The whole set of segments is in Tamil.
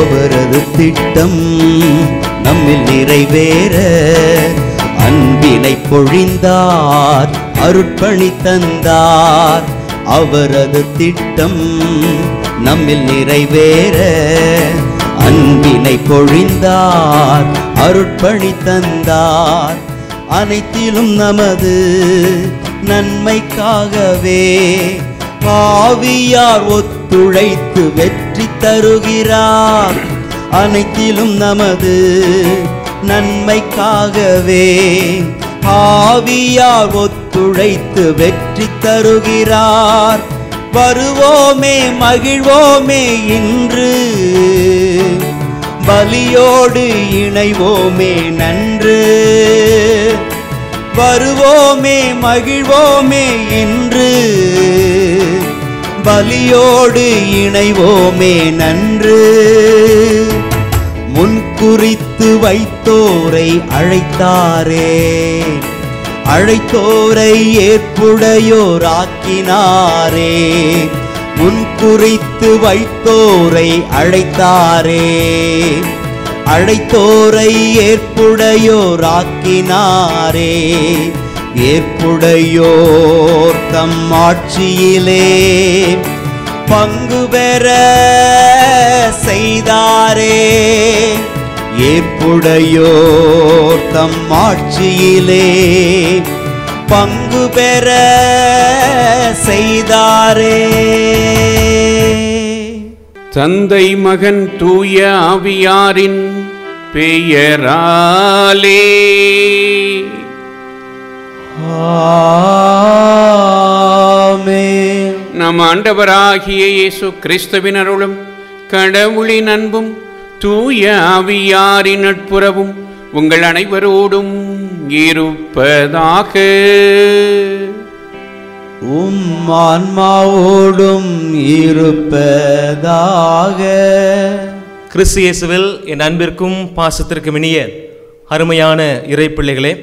அவரது திட்டம் நம்மில் நிறைவேற அன்பினை பொழிந்தார் அருட்பணி தந்தார் அவரது திட்டம் நம்மில் நிறைவேற அன்பினை பொழிந்தார் அருட்பணி தந்தார் அனைத்திலும் நமது நன்மைக்காகவே ஆவியார் ஒத்துழைத்து வெற்றி தருகிறார் அனைத்திலும் நமது நன்மைக்காகவே ஆவியார் ஒத்துழைத்து வெற்றி தருகிறார் வருவோமே மகிழ்வோமே இன்று பலியோடு இணைவோமே நன்று வருவோமே மகிழ்வோமே இன்று பலியோடு இணைவோமே நன்று முன்குறித்து வைத்தோரை அழைத்தாரே அழைத்தோரை ஏற்புடையோராக்கினாரே முன்குறித்து வைத்தோரை அழைத்தாரே அழைத்தோரை ஏற்புடையோராக்கினாரே ஏற்புடையோர் தம் ஆட்சியிலே பங்கு பெற செய்தாரே ஏற்புடையோர் தம் ஆட்சியிலே பங்கு பெற செய்தாரே தந்தை மகன் தூய ஆவியாரின் பெயராலே ஆமென் நம் ஆண்டவராகிய இயேசு கிறிஸ்துவின் அருளும் கடவுளின் அன்பும் தூய ஆவியாரின் நட்புறவும் உங்கள் அனைவரோடும் இருப்பதாக உம் ஆன்மாவோடும் இருப்பதாக கிறிஸ்து இயேசுவில் என் அன்பிற்கும் பாசத்திற்கும் இனிய அருமையான இறை பிள்ளைகளே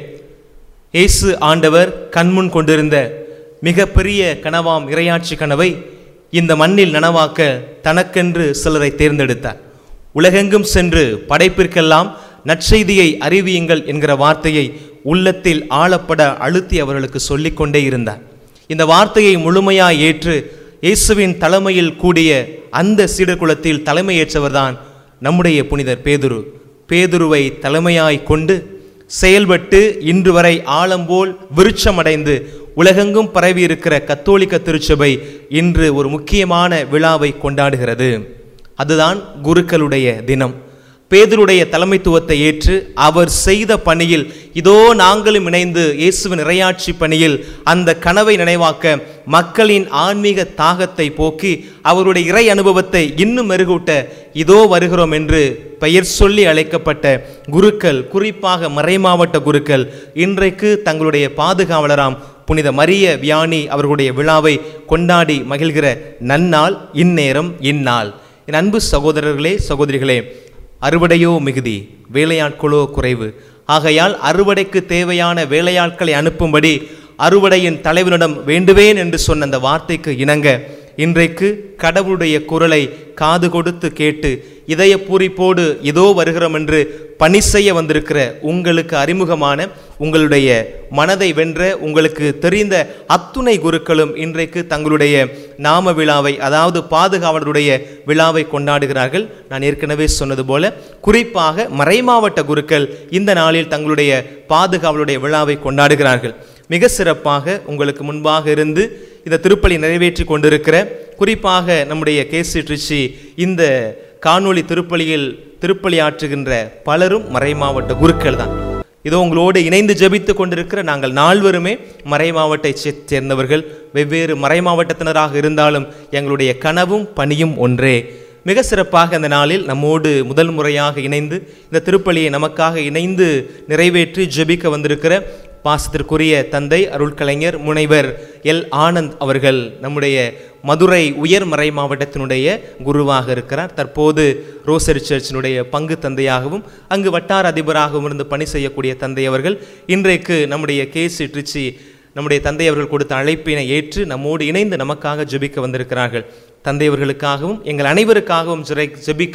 இயேசு ஆண்டவர் கண்முன் கொண்டிருந்த மிகப்பெரிய கனவாம் இறையாட்சி கனவை இந்த மண்ணில் நனவாக்க தனக்கென்று சிலரை தேர்ந்தெடுத்தார் உலகெங்கும் சென்று படைப்பிற்கெல்லாம் நற்செய்தியை அறிவியுங்கள் என்கிற வார்த்தையை உள்ளத்தில் ஆழப்பட அழுத்தி அவர்களுக்கு சொல்லிக்கொண்டே இருந்தார் இந்த வார்த்தையை முழுமையாய் ஏற்று இயேசுவின் தலைமையில் கூடிய அந்த சீடர்குலத்தில் தலைமையேற்றவர்தான் நம்முடைய புனிதர் பேதுரு பேதுருவை தலைமையாய் கொண்டு செயல்பட்டு இன்று வரை ஆழம்போல் விருட்சமடைந்து உலகெங்கும் பரவி இருக்கிற கத்தோலிக்க திருச்சபை இன்று ஒரு முக்கியமான விழாவை கொண்டாடுகிறது அதுதான் குருக்களுடைய தினம் பேதருடைய தலைமைத்துவத்தை ஏற்று அவர் செய்த பணியில் இதோ நாங்களும் இணைந்து இயேசுவின் இறையாட்சி பணியில் அந்த கனவை நினைவாக்க மக்களின் ஆன்மீக தாகத்தை போக்கி அவருடைய இறை அனுபவத்தை இன்னும் மெருகூட்ட இதோ வருகிறோம் என்று பெயர் சொல்லி அழைக்கப்பட்ட குருக்கள் குறிப்பாக மறைமாவட்ட குருக்கள் இன்றைக்கு தங்களுடைய பாதுகாவலராம் புனித மரிய வியானி அவர்களுடைய விழாவை கொண்டாடி மகிழ்கிற நன்னாள் இந்நேரம் இந்நாள் என் அன்பு சகோதரர்களே சகோதரிகளே அறுவடையோ மிகுதி வேலையாட்களோ குறைவு ஆகையால் அறுவடைக்கு தேவையான வேலையாட்களை அனுப்பும்படி அறுவடையின் தலைவனிடம் வேண்டுவேன் என்று சொன்ன அந்த வார்த்தைக்கு இணங்க இன்றைக்கு கடவுளுடைய குரலை காது கொடுத்து கேட்டு இதய பூரிப்போடு இதோ வருகிறோம் என்று பணி செய்ய வந்திருக்கிற உங்களுக்கு அறிமுகமான உங்களுடைய மனதை வென்ற உங்களுக்கு தெரிந்த அத்துணை குருக்களும் இன்றைக்கு தங்களுடைய நாம விழாவை அதாவது பாதுகாவலருடைய விழாவை கொண்டாடுகிறார்கள் நான் ஏற்கனவே சொன்னது போல குறிப்பாக மறைமாவட்ட குருக்கள் இந்த நாளில் தங்களுடைய பாதுகாவலுடைய விழாவை கொண்டாடுகிறார்கள் மிக சிறப்பாக உங்களுக்கு முன்பாக இருந்து இந்த திருப்பலி நிறைவேற்றி கொண்டிருக்கிற குறிப்பாக நம்முடைய கேசி ட்ரிச்சி இந்த காணொளி திருப்பலியில் திருப்பலி ஆற்றுகின்ற பலரும் மறைமாவட்ட குருக்கள் தான் இதோ உங்களோடு இணைந்து ஜெபித்து கொண்டிருக்கிற நாங்கள் நால்வருமே மறைமாவட்டை சேர்ந்தவர்கள் வெவ்வேறு மறைமாவட்டத்தினராக இருந்தாலும் எங்களுடைய கனவும் பணியும் ஒன்றே மிக சிறப்பாக இந்த நாளில் நம்மோடு முதல் முறையாக இணைந்து இந்த திருப்பலியை நமக்காக இணைந்து நிறைவேற்றி ஜெபிக்க வந்திருக்கிற பாசத்திற்குரிய தந்தை அருள்கலைஞர் முனைவர் எல் ஆனந்த் அவர்கள் நம்முடைய மதுரை உயர்மறை மாவட்டத்தினுடைய குருவாக இருக்கிறார் தற்போது ரோசரி சர்ச்சினுடைய பங்கு தந்தையாகவும் அங்கு வட்டார அதிபராகவும் இருந்து பணி செய்யக்கூடிய தந்தை அவர்கள் இன்றைக்கு நம்முடைய கேசி ட்ரிச்சி நம்முடைய தந்தை அவர்கள் கொடுத்த அழைப்பினை ஏற்று நம்மோடு இணைந்து நமக்காக ஜெபிக்க வந்திருக்கிறார்கள் தந்தையவர்களுக்காகவும் எங்கள் அனைவருக்காகவும் ஜெரை- ஜெபிக்க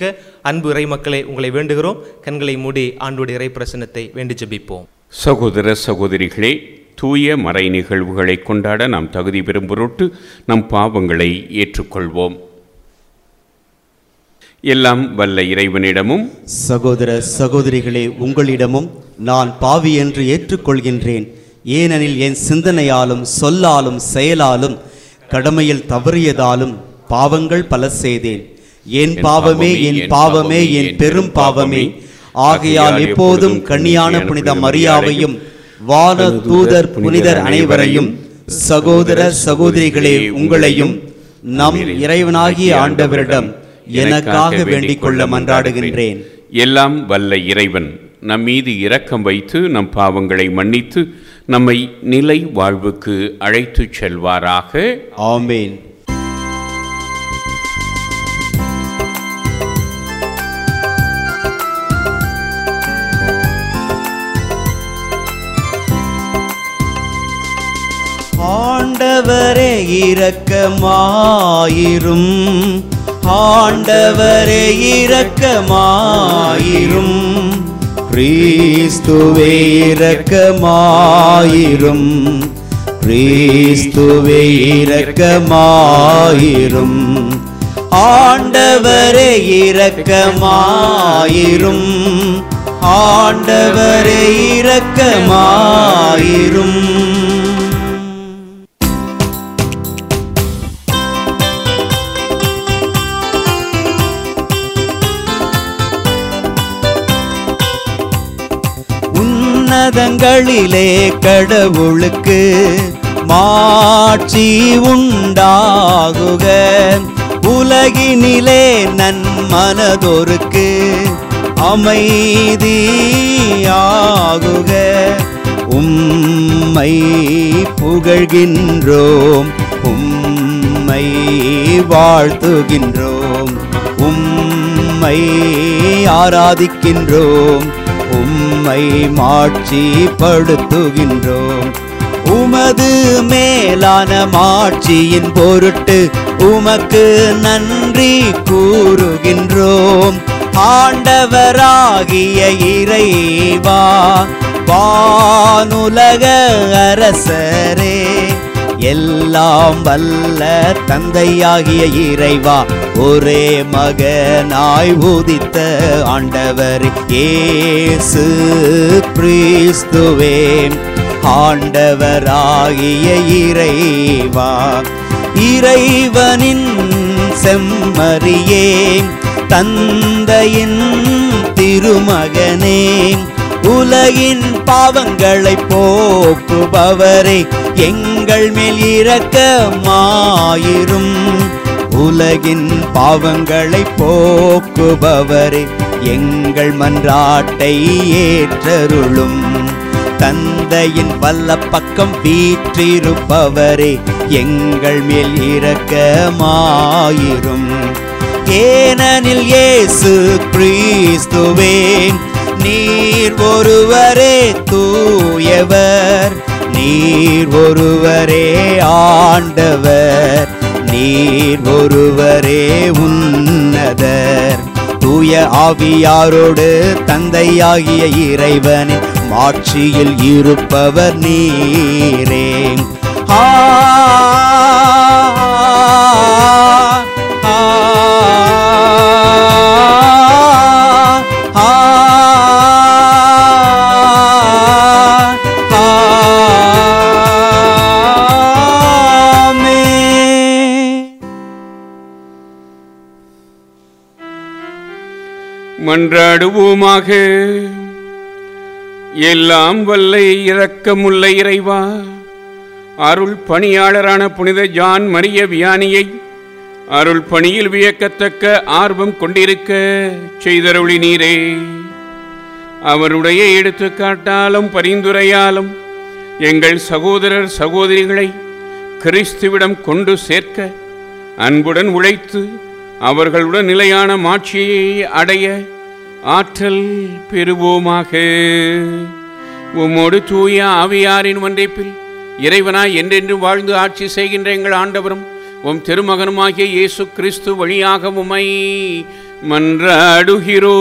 அன்பு இறை மக்களே உங்களை வேண்டுகிறோம் கண்களை மூடி ஆண்டோடைய இறை பிரசன்னத்தை வேண்டி ஜெபிப்போம் சகோதர சகோதரிகளே தூய மறை நிகழ்வுகளை கொண்டாட நாம் தகுதி பெறும் பொருட்டு நம் பாவங்களை ஏற்றுக்கொள்வோம் எல்லாம் வல்ல இறைவனிடமும் சகோதர சகோதரிகளே உங்களிடமும் நான் பாவி என்று ஏற்றுக்கொள்கின்றேன் ஏனெனில் என் சிந்தனையாலும் சொல்லாலும் செயலாலும் கடமையில் தவறியதாலும் பாவங்கள் பல செய்தேன் என் பாவமே என் பாவமே என் பெரும் பாவமே ஆகையால் எப்போதும் கன்னியான புனித மரியாவையும் வான தூதர் புனிதர் அனைவரையும் சகோதர சகோதரிகளே உங்களையும் நம் இறைவனாகிய ஆண்டவரிடம் எனக்காக வேண்டிக் கொள்ள மன்றாடுகின்றேன் எல்லாம் வல்ல இறைவன் நம் மீது இரக்கம் வைத்து நம் பாவங்களை மன்னித்து நம்மை நிலை வாழ்வுக்கு அழைத்துச் செல்வாராக ஆமேன் ஆண்டவரே இரக்கமாயிரும் ஆண்டவரே இரக்கமாயிரும் கிறிஸ்துவே இரக்கமாயிரும் கிறிஸ்துவே இரக்கமாயிரும் ஆண்டவரே இரக்கமாயிரும் ஆண்டவரே இரக்கமாயிரும் உன்னதங்களிலே கடவுளுக்கு மாட்சி உண்டாகுக உலகினிலே நன்மனதொருக்கு அமைதியாகுக உம்மை புகழ்கின்றோம் உம்மை வாழ்த்துகின்றோம் உம்மை ஆராதிக்கின்றோம் உம்மை மாட்சிப்படுத்துகின்றோம் உமது மேலான மாட்சியின் பொருட்டு உமக்கு நன்றி கூறுகின்றோம் ஆண்டவராகிய இறைவா வானுலக அரசரே எல்லாம் வல்ல தந்தையாகிய இறைவா ஒரே மகனாய் உதித்த ஆண்டவர் இயேசு கிறிஸ்துவே ஆண்டவராகிய இறைவா இறைவனின் செம்மறியே தந்தையின் திருமகனே உலகின் பாவங்களை போக்குபவரே எங்கள் மேல் இரக்கமாயிரும் உலகின் பாவங்களை போக்குபவரே எங்கள் மன்றாட்டை ஏற்றருளும் தந்தையின் வல்ல பக்கம் வீற்றிருப்பவரே எங்கள் மேல் இரக்கமாயிரும் ஏனெனில் இயேசு கிறிஸ்துவே நீர் ஒருவரே தூயவர் நீர் ஒருவரே ஆண்டவர் நீர் ஒருவரே உன்னதர் தூய ஆவியாரோடு தந்தையாகிய இறைவனின் மாட்சியில் இருப்பவர் நீரே ஆ ஆ, ஆ, ஆமென். மன்றாடுவோமாக எல்லாம் வல்ல இரக்கமுள்ள இறைவா அருள் பணியாளரான புனித ஜான் மரிய வியானியை அருள் பணியில் வியக்கத்தக்க ஆர்வம் கொண்டிருக்க செய்தருளி நீரே அவருடைய எடுத்துக்காட்டாலும் பரிந்துரையாலும் எங்கள் சகோதரர் சகோதரிகளை கிறிஸ்துவிடம் கொண்டு சேர்க்க அன்புடன் உழைத்து அவர்களுடன் நிலையான மாட்சியை அடைய ஆற்றல் பெறுவோமாக உம்மோடு தூய ஆவியாரின் ஒன்றைப்பில் இறைவனாய் என்றென்று வாழ்ந்து ஆட்சி செய்கின்ற எங்கள் ஆண்டவரும் உம் திருமகனுமாகிய இயேசு கிறிஸ்து வழியாக உம்மை மன்றாடுகிறோ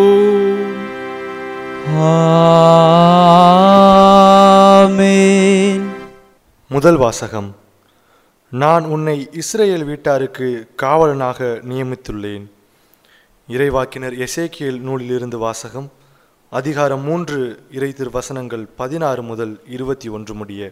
ஆமென் முதல் வாசகம் நான் உன்னை இஸ்ரேல் வீட்டாருக்கு காவலனாக நியமித்துள்ளேன் இறைவாக்கினர் எசேக்கியேல் நூலிலிருந்து வாசகம் அதிகாரம் மூன்று இறை திருவசனங்கள் பதினாறு முதல் இருபத்தி ஒன்று முடிய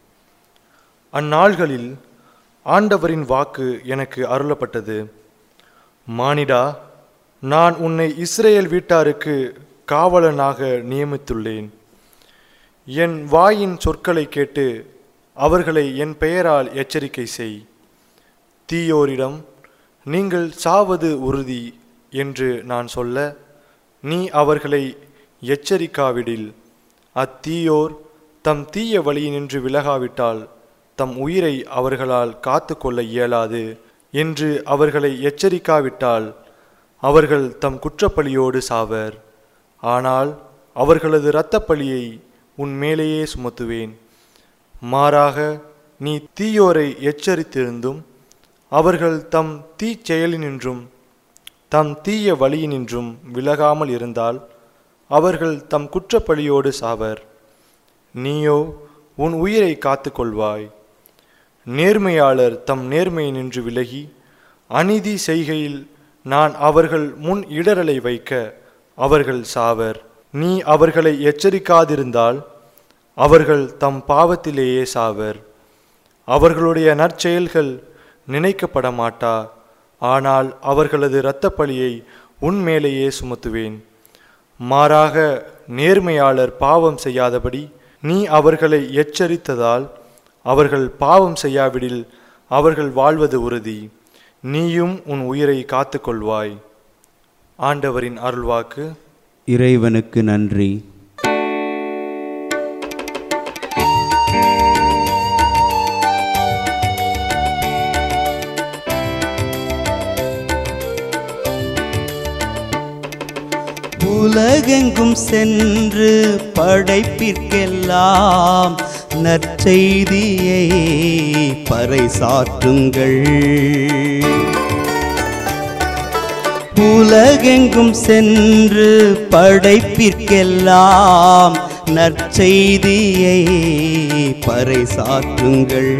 அந்நாள்களில் ஆண்டவரின் வாக்கு எனக்கு அருளப்பட்டது மானிடா நான் உன்னை இஸ்ரேல் வீட்டாருக்கு காவலனாக நியமித்துள்ளேன் என் வாயின் சொற்களை கேட்டு அவர்களை என் பெயரால் எச்சரிக்கை செய் தீயோரிடம் நீங்கள் சாவது உறுதி என்று நான் சொல்ல நீ அவர்களை எச்சரிக்காவிடில் அத்தீயோர் தம் தீய வழியினின்று விலகாவிட்டால் தம் உயிரை அவர்களால் காத்து கொள்ள இயலாது என்று அவர்களை எச்சரிக்காவிட்டால் அவர்கள் தம் குற்றப்பழியோடு சாவர் ஆனால் அவர்களது இரத்தப்பழியை உன் மேலேயே சுமத்துவேன் மாறாக நீ தீயோரை எச்சரித்திருந்தும் அவர்கள் தம் தீச்செயலினின்றும் தம் தீய வழியினின்றும் விலகாமல் இருந்தால் அவர்கள் தம் குற்றப்பழியோடு சாவர் நீயோ உன் உயிரை காத்துக்கொள்வாய் நேர்மையாளர் தம் நேர்மையினின்று விலகி அநீதி செய்கையில் நான் அவர்கள் முன் இடரலை வைக்க அவர்கள் சாவர் நீ அவர்களை எச்சரிக்காதிருந்தால் அவர்கள் தம் பாவத்திலேயே சாவர் அவர்களுடைய நற்செயல்கள் நினைக்கப்பட மாட்டா ஆனால் அவர்களது இரத்தப்பழியை உன் மேலேயே சுமத்துவேன் மாறாக நேர்மையாளர் பாவம் செய்யாதபடி நீ அவர்களை எச்சரித்ததால் அவர்கள் பாவம் செய்யாவிடில் அவர்கள் வாழ்வது உறுதி நீயும் உன் உயிரை காத்துக்கொள்வாய் ஆண்டவரின் அருள்வாக்கு இறைவனுக்கு நன்றி உலகெங்கும் சென்று படைப்பிற்கெல்லாம் நற்செய்தியை பறைசாற்றுங்கள் உலகெங்கும் சென்று படைப்பிற்கெல்லாம் நற்செய்தியை பறைசாற்றுங்கள்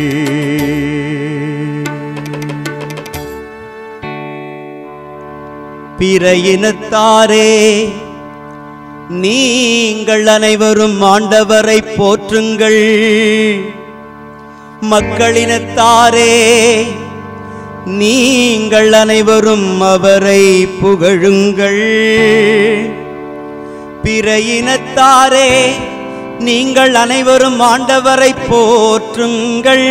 பிற இனத்தாரே நீங்கள் அனைவரும் ஆண்டவரை போற்றுங்கள் மக்களினத்தாரே நீங்கள் அனைவரும் அவரை புகழுங்கள் பிற இனத்தாரே நீங்கள் அனைவரும் ஆண்டவரை போற்றுங்கள்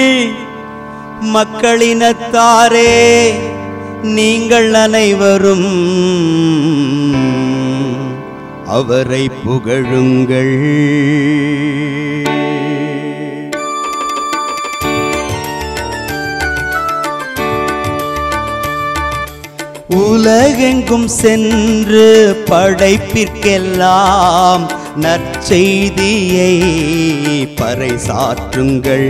மக்களினத்தாரே நீங்கள் அனைவரும் அவரை புகழுங்கள் உலகெங்கும் சென்று படைப்பிற்கெல்லாம் நற்செய்தியை பறைசாற்றுங்கள்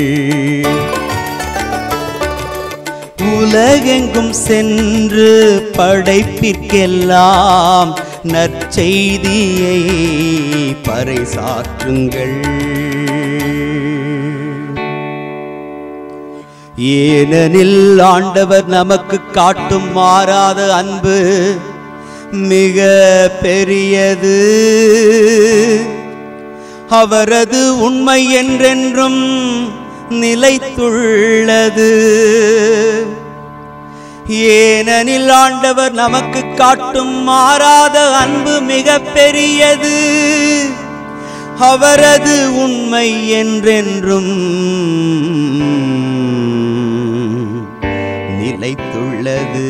உலகெங்கும் சென்று படைப்பிற்கெல்லாம் நற்செய்தியை பறைசாற்றுங்கள் ஏனெனில் ஆண்டவர் நமக்கு காட்டும் மாறாத அன்பு மிக பெரியது அவரது உண்மை என்றென்றும் நிலைத்துள்ளது ஏனெனில் ஆண்டவர் நமக்கு காட்டும் மாறாத அன்பு மிக பெரியது அவரது உண்மை என்றென்றும் நிலைத்துள்ளது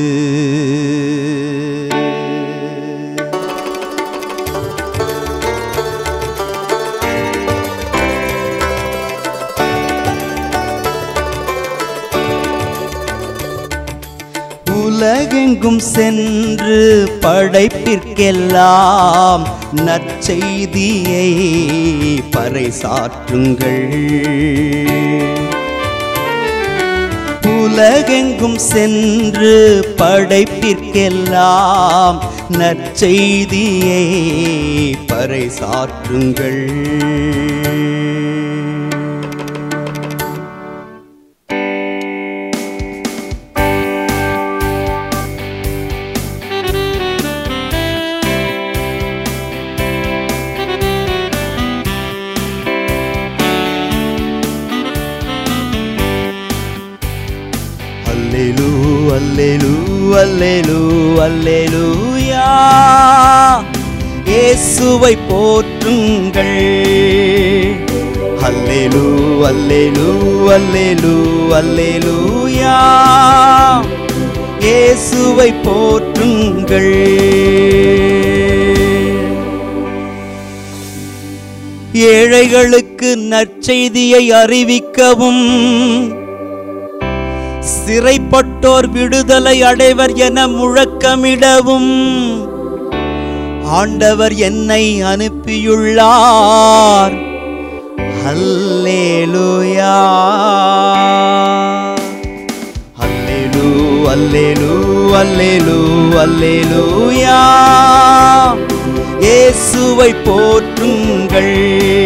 உலகெங்கும் சென்று படைப்பிற்கெல்லாம் நற்செய்தியை பறைசாற்றுங்கள் உலகெங்கும் சென்று படைப்பிற்கெல்லாம் நற்செய்தியை பறைசாற்றுங்கள் அல்லேலூ அல்லேலூ அல்லேலூ அல்லேலூயா இயேசுவை போற்றுங்கள் அல்லேலூ அல்லேலூ அல்லேலூ அல்லேலூயா இயேசுவை போற்றுங்கள் ஏழைகளுக்கு நற்செய்தியை அறிவிக்கவும் சிறைப்பட்டோர் விடுதலை அடைவர் என முழக்கமிடவும் ஆண்டவர் என்னை அனுப்பியுள்ளார் அல்லேலூயா அல்லேலூ அல்லேலூ அல்லேலூ அல்லேலூயா இயேசுவை போற்றுங்கள்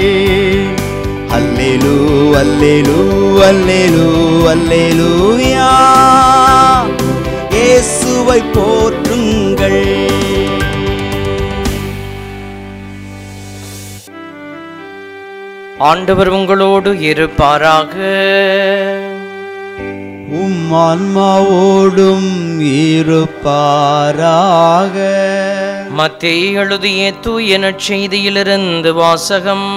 அல்லேலூ அல்லேலூ அல்லேலூ அல்லேலூயா இயேசுவை போற்றுங்கள் ஆண்டவர் உங்களோடு இருப்பாராக உம் ஆன்மாவோடும் இருப்பாராக மத்தேயு எழுதிய தூய நற்செய்தியிலிருந்து வாசகம்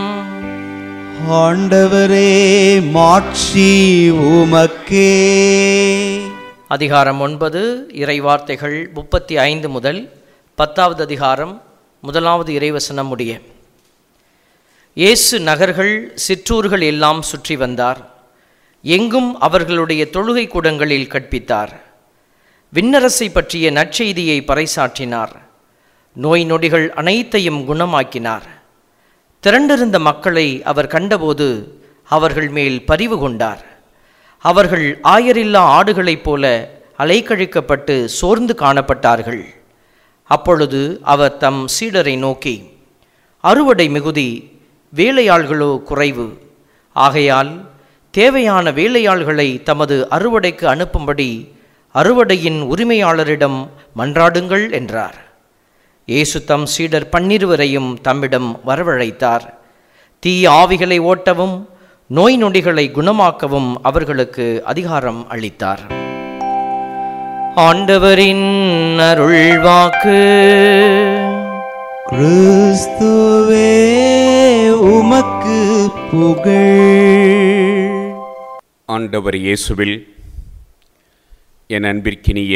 ஆண்டவரே மாட்சி உமக்கே அதிகாரம் ஒன்பது இறை வார்த்தைகள் முப்பத்தி ஐந்து முதல் பத்தாவது அதிகாரம் முதலாவது இறைவசனம் முடிய இயேசு நகர்கள் சிற்றூர்கள் எல்லாம் சுற்றி வந்தார் எங்கும் அவர்களுடைய தொழுகை கூடங்களில் கற்பித்தார் விண்ணரசை பற்றிய நற்செய்தியை பறைசாற்றினார் நோய் நொடிகள் அனைத்தையும் குணமாக்கினார் திரண்டிருந்த மக்களை அவர் கண்டபோது அவர்கள் மேல் பரிவு கொண்டார் அவர்கள் ஆயரில்லா ஆடுகளைப் போல அலைக்கழிக்கப்பட்டு சோர்ந்து காணப்பட்டார்கள் அப்பொழுது அவர் தம் சீடரை நோக்கி அறுவடை மிகுதி வேலையாள்களோ குறைவு ஆகையால் தேவையான வேலையாள்களை தமது அறுவடைக்கு அனுப்பும்படி அறுவடையின் உரிமையாளரிடம் மன்றாடுங்கள் என்றார் இயேசு தம் சீடர் பன்னிருவரையும் தம்மிடம் வரவழைத்தார் தீய ஆவிகளை ஓட்டவும் நோய் நொடிகளை குணமாக்கவும் அவர்களுக்கு அதிகாரம் அளித்தார் ஆண்டவரின் அருள்வாக்கு கிறிஸ்துவே உமக்கு புகழ் ஆண்டவர் இயேசுவில் என் அன்பிற்கினிய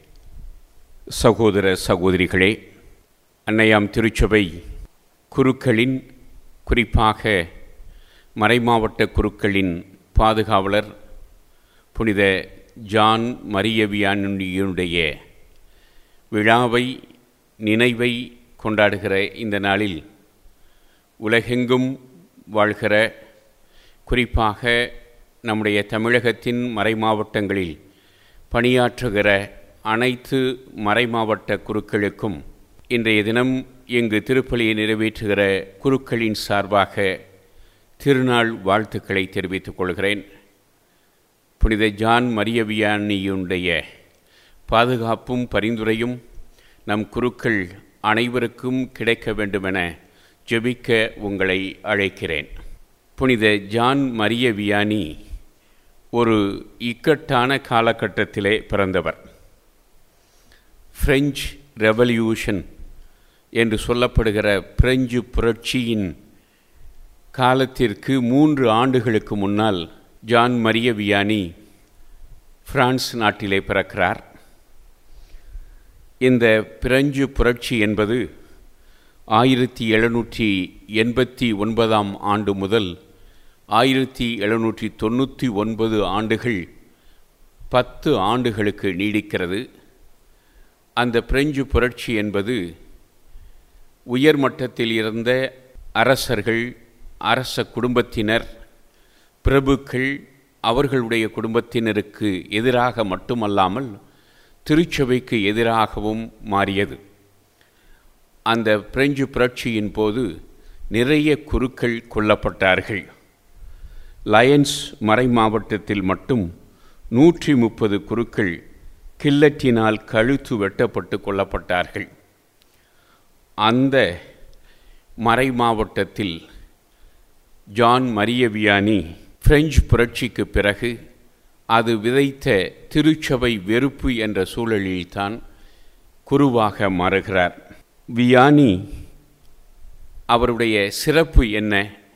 சகோதர சகோதரிகளே அன்னையாம் திருச்சபை குருக்களின் குறிப்பாக மறைமாவட்ட குருக்களின் பாதுகாவலர் புனித ஜான் மரியவியானுடைய விழாவை நினைவை கொண்டாடுகிற இந்த நாளில் உலகெங்கும் வாழ்கிற குறிப்பாக நம்முடைய தமிழகத்தின் மறைமாவட்டங்களில் பணியாற்றுகிற அனைத்து மறைமாவட்ட குருக்களுக்கும் இன்றைய தினம் இங்கு திருப்பலியை நிறைவேற்றுகிற குருக்களின் சார்பாக திருநாள் வாழ்த்துக்களை தெரிவித்துக் கொள்கிறேன் புனித ஜான் மரியவியானியுடைய பாதுகாப்பும் பரிந்துரையும் நம் குருக்கள் அனைவருக்கும் கிடைக்க வேண்டுமென ஜெபிக்க உங்களை அழைக்கிறேன் புனித ஜான் மரிய வியானி ஒரு இக்கட்டான காலகட்டத்திலே பிறந்தவர் பிரெஞ்சு ரெவல்யூஷன் என்று சொல்லப்படுகிற பிரெஞ்சு புரட்சியின் காலத்திற்கு மூன்று ஆண்டுகளுக்கு முன்னால் ஜான் மரிய வியானி பிரான்ஸ் நாட்டிலே பிறக்கிறார் இந்த பிரெஞ்சு புரட்சி என்பது ஆயிரத்தி எழுநூற்றி எண்பத்தி ஒன்பதாம் ஆண்டு முதல் ஆயிரத்தி எழுநூற்றி தொண்ணூற்றி ஒன்பது ஆண்டுகள் பத்து ஆண்டுகளுக்கு நீடிக்கிறது அந்த பிரெஞ்சு புரட்சி என்பது உயர்மட்டத்தில் இருந்த அரசர்கள் அரச குடும்பத்தினர் பிரபுக்கள் அவர்களுடைய குடும்பத்தினருக்கு எதிராக மட்டுமல்லாமல் திருச்சபைக்கு எதிராகவும் மாறியது அந்த பிரெஞ்சு புரட்சியின் போது நிறைய குருக்கள் கொல்லப்பட்டார்கள் லயன்ஸ் மறை மாவட்டத்தில் மட்டும் நூற்றி முப்பது குருக்கள் கில்லட்டினால் கழுத்து வெட்டப்பட்டு கொல்லப்பட்டார்கள் அந்த மறை மாவட்டத்தில் ஜான் மரிய வியானி பிரெஞ்சு புரட்சிக்கு பிறகு அது விதைத்த திருச்சபை வெறுப்பு என்ற சூழலில்தான் குருவாக மாறுகிறார் வியானி அவருடைய சிறப்பு என்ன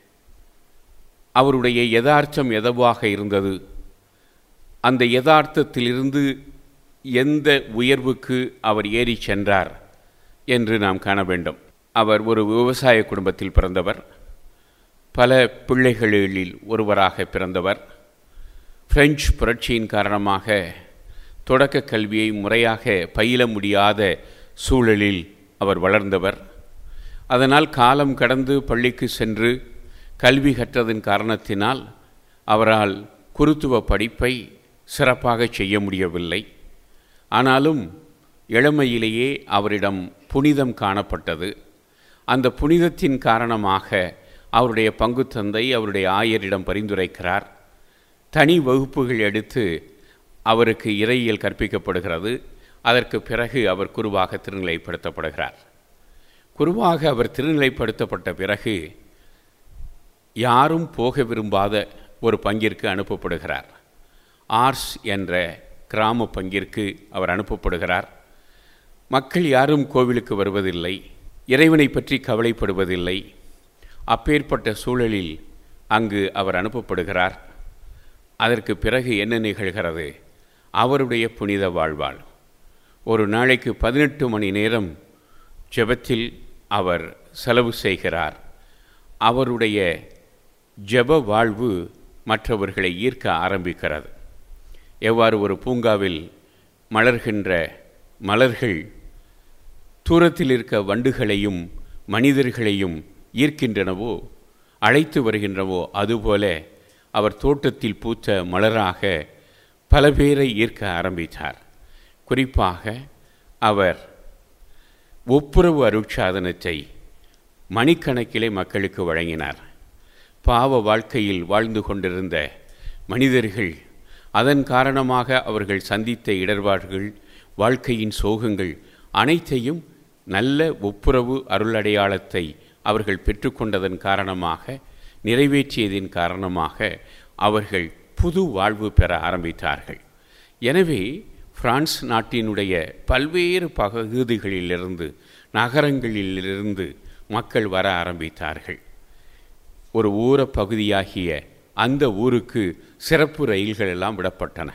அவருடைய யதார்த்தம் எதவாக இருந்தது அந்த யதார்த்தத்திலிருந்து எந்த உயர்வுக்கு அவர் ஏறி சென்றார் என்று நாம் காண வேண்டும் அவர் ஒரு விவசாய குடும்பத்தில் பிறந்தவர் பல பிள்ளைகளில் ஒருவராக பிறந்தவர் பிரெஞ்சு புரட்சியின் காரணமாக தொடக்க கல்வியை முறையாக பயில முடியாத சூழலில் அவர் வளர்ந்தவர் அதனால் காலம் கடந்து பள்ளிக்கு சென்று கல்வி கற்றதன் காரணத்தினால் அவரால் குருத்துவ படிப்பை சிறப்பாக செய்ய முடியவில்லை ஆனாலும் இளமையிலேயே அவரிடம் புனிதம் காணப்பட்டது அந்த புனிதத்தின் காரணமாக அவருடைய பங்கு தந்தை அவருடைய ஆயரிடம் பரிந்துரைக்கிறார் தனி வகுப்புகள் எடுத்து அவருக்கு இறையியல் கற்பிக்கப்படுகிறது அதற்கு பிறகு அவர் குருவாக திருநிலைப்படுத்தப்படுகிறார் குருவாக அவர் திருநிலைப்படுத்தப்பட்ட பிறகு யாரும் போக விரும்பாத ஒரு பங்கிற்கு அனுப்பப்படுகிறார் ஆர்ஸ் என்ற கிராம பங்கிற்கு அவர் அனுப்பப்படுகிறார் மக்கள் யாரும் கோவிலுக்கு வருவதில்லை இறைவனை பற்றி கவலைப்படுவதில்லை அப்பேற்பட்ட சூழலில் அங்கு அவர் அனுப்பப்படுகிறார் அதற்கு பிறகு என்ன நிகழ்கிறது அவருடைய புனித வாழ்வாள் ஒரு நாளைக்கு பதினெட்டு மணி நேரம் ஜெபத்தில் அவர் செலவு செய்கிறார் அவருடைய ஜெப வாழ்வு மற்றவர்களை ஈர்க்க ஆரம்பிக்கிறது எவ்வாறு ஒரு பூங்காவில் மலர்கின்ற மலர்கள் தூரத்தில் இருக்க வண்டுகளையும் மனிதர்களையும் ஈர்க்கின்றனவோ அழைத்து வருகின்றனவோ அதுபோல அவர் தோட்டத்தில் பூத்த மலராக பல பேரை ஈர்க்க ஆரம்பித்தார் குறிப்பாக அவர் ஒப்புரவு அருட்சாதனத்தை மணிக்கணக்கிலே மக்களுக்கு வழங்கினார் பாவ வாழ்க்கையில் வாழ்ந்து கொண்டிருந்த மனிதர்கள் அதன் காரணமாக அவர்கள் சந்தித்த இடர்பாடுகள் வாழ்க்கையின் சோகங்கள் அனைத்தையும் நல்ல ஒப்புரவு அருளடையாளத்தை அவர்கள் பெற்றுக்கொண்டதன் காரணமாக நிறைவேற்றியதின் காரணமாக அவர்கள் புது வாழ்வு பெற ஆரம்பித்தார்கள் எனவே பிரான்ஸ் நாட்டினுடைய பல்வேறு பகுதிகளிலிருந்து நகரங்களிலிருந்து மக்கள் வர ஆரம்பித்தார்கள் ஒரு ஊர பகுதியாகிய அந்த ஊருக்கு சிறப்பு ரயில்கள் எல்லாம் விடப்பட்டன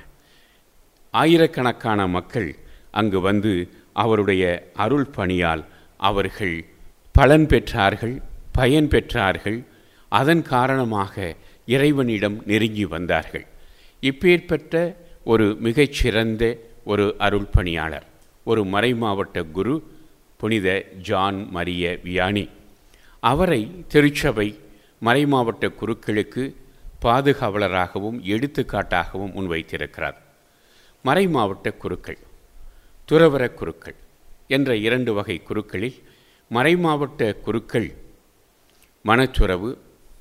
ஆயிரக்கணக்கான மக்கள் அங்கு வந்து அவருடைய அருள் பணியால் அவர்கள் பலன் பெற்றார்கள் பயன் பெற்றார்கள் அதன் காரணமாக இறைவனிடம் நெருங்கி வந்தார்கள் இப்பேற்பட்ட ஒரு மிகச்சிறந்த ஒரு அருள் பணியாளர் ஒரு மறைமாவட்ட குரு புனித ஜான் மரிய வியானி அவரை திருச்சபை மறைமாவட்ட குருக்களுக்கு பாதுகாவலராகவும் எடுத்துக்காட்டாகவும் முன்வைத்திருக்கிறார் மறைமாவட்ட குருக்கள் துறவர குருக்கள் என்ற இரண்டு வகை குருக்களில் மறைமாவட்ட குருக்கள் மனச்சுறவு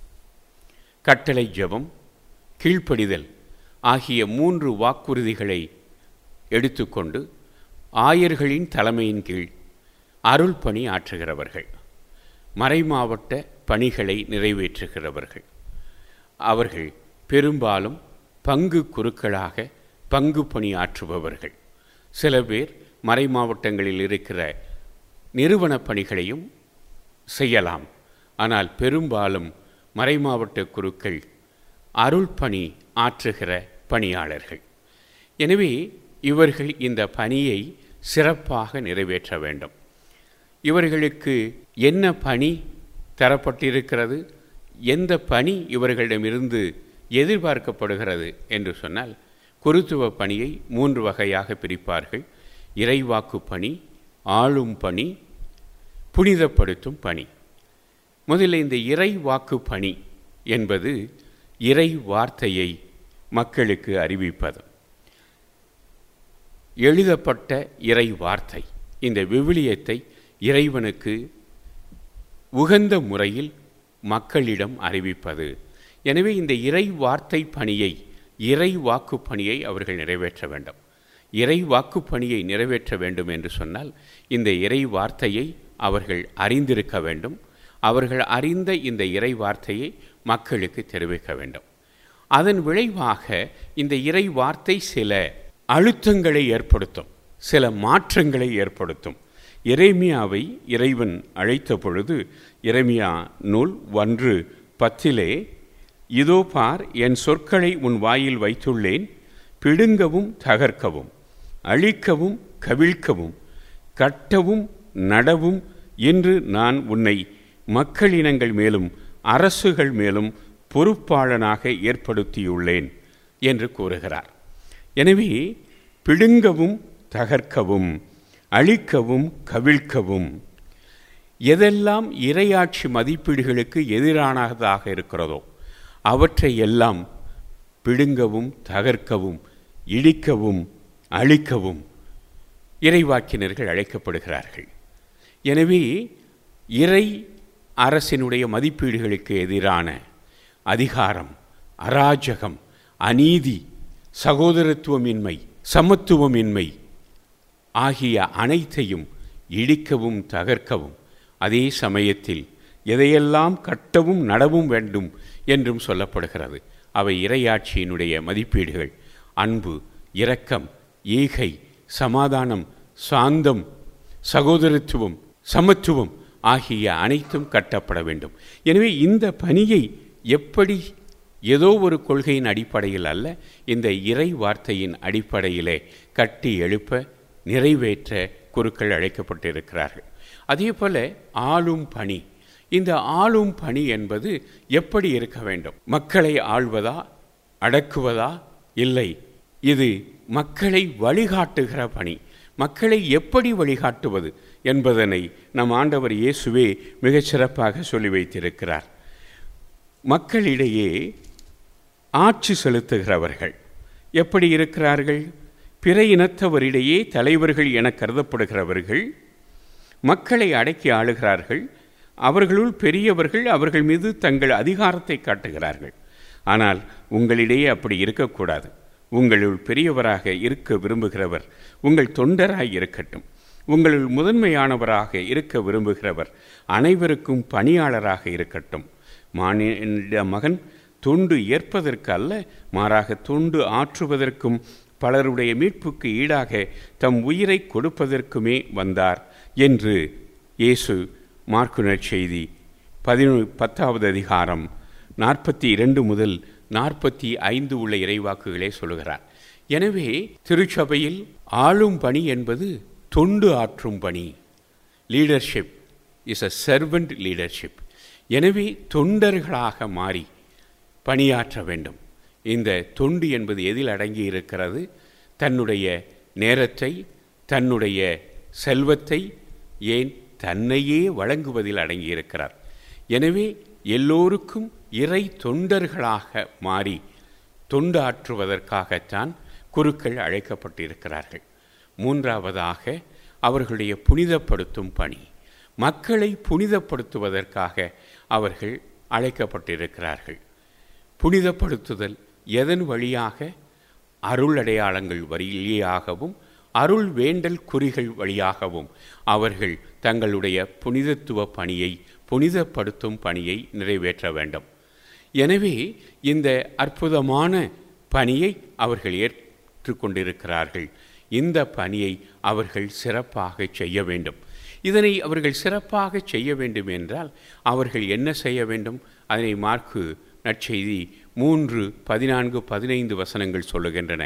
கட்டளை ஜெபம் கீழ்ப்படிதல் ஆகிய மூன்று வாக்குறுதிகளை எடுத்துக்கொண்டு ஆயர்களின் தலைமையின் கீழ் அருள் பணி ஆற்றுகிறவர்கள் மறைமாவட்ட பணிகளை நிறைவேற்றுகிறவர்கள் அவர்கள் பெரும்பாலும் பங்கு குருக்களாக பங்கு பணி ஆற்றுபவர்கள் சில பேர் மறைமாவட்டங்களில் இருக்கிற நிறுவன பணிகளையும் செய்யலாம் ஆனால் பெரும்பாலும் மறைமாவட்ட குருக்கள் அருள் பணி ஆற்றுகிற பணியாளர்கள் எனவே இவர்கள் இந்த பணியை சிறப்பாக நிறைவேற்ற வேண்டும் இவர்களுக்கு என்ன பணி தரப்பட்டிருக்கிறது எந்த பணி இவர்களிடமிருந்து எதிர்பார்க்கப்படுகிறது என்று சொன்னால் குருத்துவ பணியை மூன்று வகையாக பிரிப்பார்கள் இறைவாக்கு பணி ஆளும் பணி புனிதப்படுத்தும் பணி முதல்ல இந்த இறை வாக்கு பணி என்பது இறை வார்த்தையை மக்களுக்கு அறிவிப்பது எழுதப்பட்ட இறை வார்த்தை இந்த விவிலியத்தை இறைவனுக்கு உகந்த முறையில் மக்களிடம் அறிவிப்பது எனவே இந்த இறை வார்த்தை பணியை இறை வாக்கு பணியை அவர்கள் நிறைவேற்ற வேண்டும் இறை வாக்கு பணியை நிறைவேற்ற வேண்டும் என்று சொன்னால் இந்த இறை வார்த்தையை அவர்கள் அறிந்திருக்க வேண்டும் அவர்கள் அறிந்த இந்த இறை வார்த்தையை மக்களுக்கு தெரிவிக்க வேண்டும் அதன் விளைவாக இந்த இறை வார்த்தை சில அழுத்தங்களை ஏற்படுத்தும் சில மாற்றங்களை ஏற்படுத்தும் எரேமியாவை இறைவன் அழைத்த பொழுது எரேமியா நூல் ஒன்று பத்திலே இதோ பார் என் சொற்களை உன் வாயில் வைத்துள்ளேன் பிடுங்கவும் தகர்க்கவும் அழிக்கவும் கவிழ்க்கவும் கட்டவும் நடவும் என்று நான் உன்னை மக்களினங்கள் மேலும் அரசுகள் மேலும் பொறுப்பாளனாக ஏற்படுத்தியுள்ளேன் என்று கூறுகிறார் எனவே பிடுங்கவும் தகர்க்கவும் அழிக்கவும் கவிழ்க்கவும் எதெல்லாம் இரையாட்சி மதிப்பீடுகளுக்கு எதிரானதாக இருக்கிறதோ அவற்றை எல்லாம் பிடுங்கவும் தகர்க்கவும் இடிக்கவும் அழிக்கவும் இறைவாக்கினர்கள் அழைக்கப்படுகிறார்கள் எனவே இறை அரசினுடைய மதிப்பீடுகளுக்கு எதிரான அதிகாரம் அராஜகம் அநீதி சகோதரத்துவமின்மை சமத்துவமின்மை ஆகிய அனைத்தையும் இடிக்கவும் தகர்க்கவும் அதே சமயத்தில் எதையெல்லாம் கட்டவும் நடவும் வேண்டும் என்றும் சொல்லப்படுகிறது அவை இறையாட்சியினுடைய மதிப்பீடுகள் அன்பு இரக்கம் ஈகை சமாதானம் சாந்தம் சகோதரத்துவம் சமத்துவம் ஆகிய அனைத்தும் கட்டப்பட வேண்டும் எனவே இந்த பணியை எப்படி ஏதோ ஒரு கொள்கையின் அடிப்படையில் அல்ல இந்த இறை வார்த்தையின் அடிப்படையிலே கட்டி எழுப்ப நிறைவேற்ற குருக்கள் அழைக்கப்பட்டிருக்கிறார்கள் அதே போல ஆளும் பணி இந்த ஆளும் பணி என்பது எப்படி இருக்க வேண்டும் மக்களை ஆள்வதா அடக்குவதா இல்லை இது மக்களை வழிகாட்டுகிற பணி மக்களை எப்படி வழிகாட்டுவது என்பதனை நம் ஆண்டவர் இயேசுவே மிகச் சிறப்பாக சொல்லி வைத்திருக்கிறார் மக்களிடையே ஆட்சி செலுத்துகிறவர்கள் எப்படி இருக்கிறார்கள் பிற இனத்தவரிடையே தலைவர்கள் என கருதப்படுகிறவர்கள் மக்களை அடக்கி ஆளுகிறார்கள் அவர்களுள் பெரியவர்கள் அவர்கள் மீது தங்கள் அதிகாரத்தை காட்டுகிறார்கள் ஆனால் உங்களிடையே அப்படி இருக்கக்கூடாது உங்களுள் பெரியவராக இருக்க விரும்புகிறவர் உங்கள் தொண்டராய் இருக்கட்டும் உங்களுள் முதன்மையானவராக இருக்க விரும்புகிறவர் அனைவருக்கும் பணியாளராக இருக்கட்டும் மானிட மகன் தொண்டு ஏற்பதற்கு அல்ல மாறாக தொண்டு ஆற்றுவதற்கும் பலருடைய மீட்புக்கு ஈடாக தம் உயிரை கொடுப்பதற்குமே வந்தார் என்று இயேசு மார்க்கு நற்செய்தி பதினொன்று பத்தாவது அதிகாரம் நாற்பத்தி இரண்டு முதல் நாற்பத்தி ஐந்து உள்ள இறைவாக்குகளே சொல்லுகிறார் எனவே திருச்சபையில் ஆளும் பணி என்பது தொண்டு ஆற்றும் பணி leadership is a servant leadership எனவே தொண்டர்களாக மாறி பணியாற்ற வேண்டும் இந்த தொண்டு என்பது எதில் அடங்கி இருக்கிறது தன்னுடைய நேரத்தை தன்னுடைய செல்வத்தை ஏன் தன்னையே வழங்குவதில் அடங்கியிருக்கிறார் எனவே எல்லோருக்கும் இறை தொண்டர்களாக மாறி தொண்டு ஆற்றுவதற்காகத்தான் குருக்கள் அழைக்கப்பட்டிருக்கிறார்கள் மூன்றாவதாக அவர்களுடைய புனிதப்படுத்தும் பணி மக்களை புனிதப்படுத்துவதற்காக அவர்கள் அழைக்கப்பட்டிருக்கிறார்கள் புனிதப்படுத்துதல் எதன் வழியாக அருள் அடையாளங்கள் வழியாகவும் அருள் வேண்டல் குறிகள் வழியாகவும் அவர்கள் தங்களுடைய புனிதத்துவ பணியை புனிதப்படுத்தும் பணியை நிறைவேற்ற வேண்டும் எனவே இந்த அற்புதமான பணியை அவர்கள் ஏற்றுக்கொண்டிருக்கிறார்கள் இந்த பணியை அவர்கள் சிறப்பாக செய்ய வேண்டும் இதனை அவர்கள் சிறப்பாக செய்ய வேண்டும் என்றால் அவர்கள் என்ன செய்ய வேண்டும் அதனை மார்க்கு நற்செய்தி மூன்று பதினான்கு பதினைந்து வசனங்கள் சொல்லுகின்றன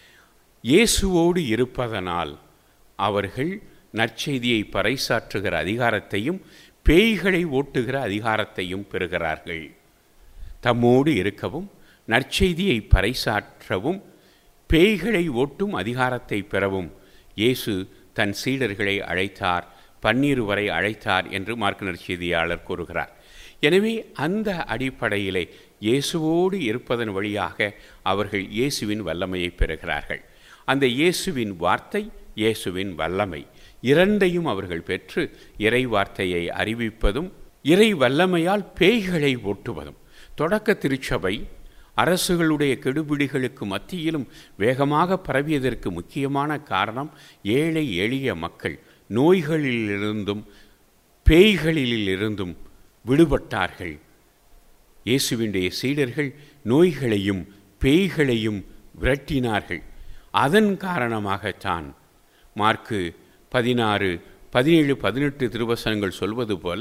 இயேசுவோடு இருப்பதனால் அவர்கள் நற்செய்தியை பறைசாற்றுகிற அதிகாரத்தையும் பேய்களை ஓட்டுகிற அதிகாரத்தையும் பெறுகிறார்கள் தம்மோடு இருக்கவும் நற்செய்தியை பறைசாற்றவும் பேய்களை ஓட்டும் அதிகாரத்தை பெறவும் இயேசு தன் சீடர்களை அழைத்தார் பன்னீர் வரை அழைத்தார் என்று மார்க்க நற்செய்தியாளர் கூறுகிறார் எனவே அந்த அடிப்படையிலே இயேசுவோடு இருப்பதன் வழியாக அவர்கள் இயேசுவின் வல்லமையை பெறுகிறார்கள் அந்த இயேசுவின் வார்த்தை இயேசுவின் வல்லமை இரண்டையும் அவர்கள் பெற்று இறை வார்த்தையை அறிவிப்பதும் இறை வல்லமையால் பேய்களை ஓட்டுவதும் தொடக்க திருச்சபை அரசுகளுடைய கெடுபிடிகளுக்கு மத்தியிலும் வேகமாக பரவியதற்கு முக்கியமான காரணம் ஏழை எளிய மக்கள் நோய்களிலிருந்தும் பேய்களிலிருந்தும் விடுபட்டார்கள் இயேசுவினுடைய சீடர்கள் நோய்களையும் பேய்களையும் விரட்டினார்கள் அதன் காரணமாகத்தான் மார்க்கு பதினாறு பதினேழு பதினெட்டு திருவசனங்கள் சொல்வது போல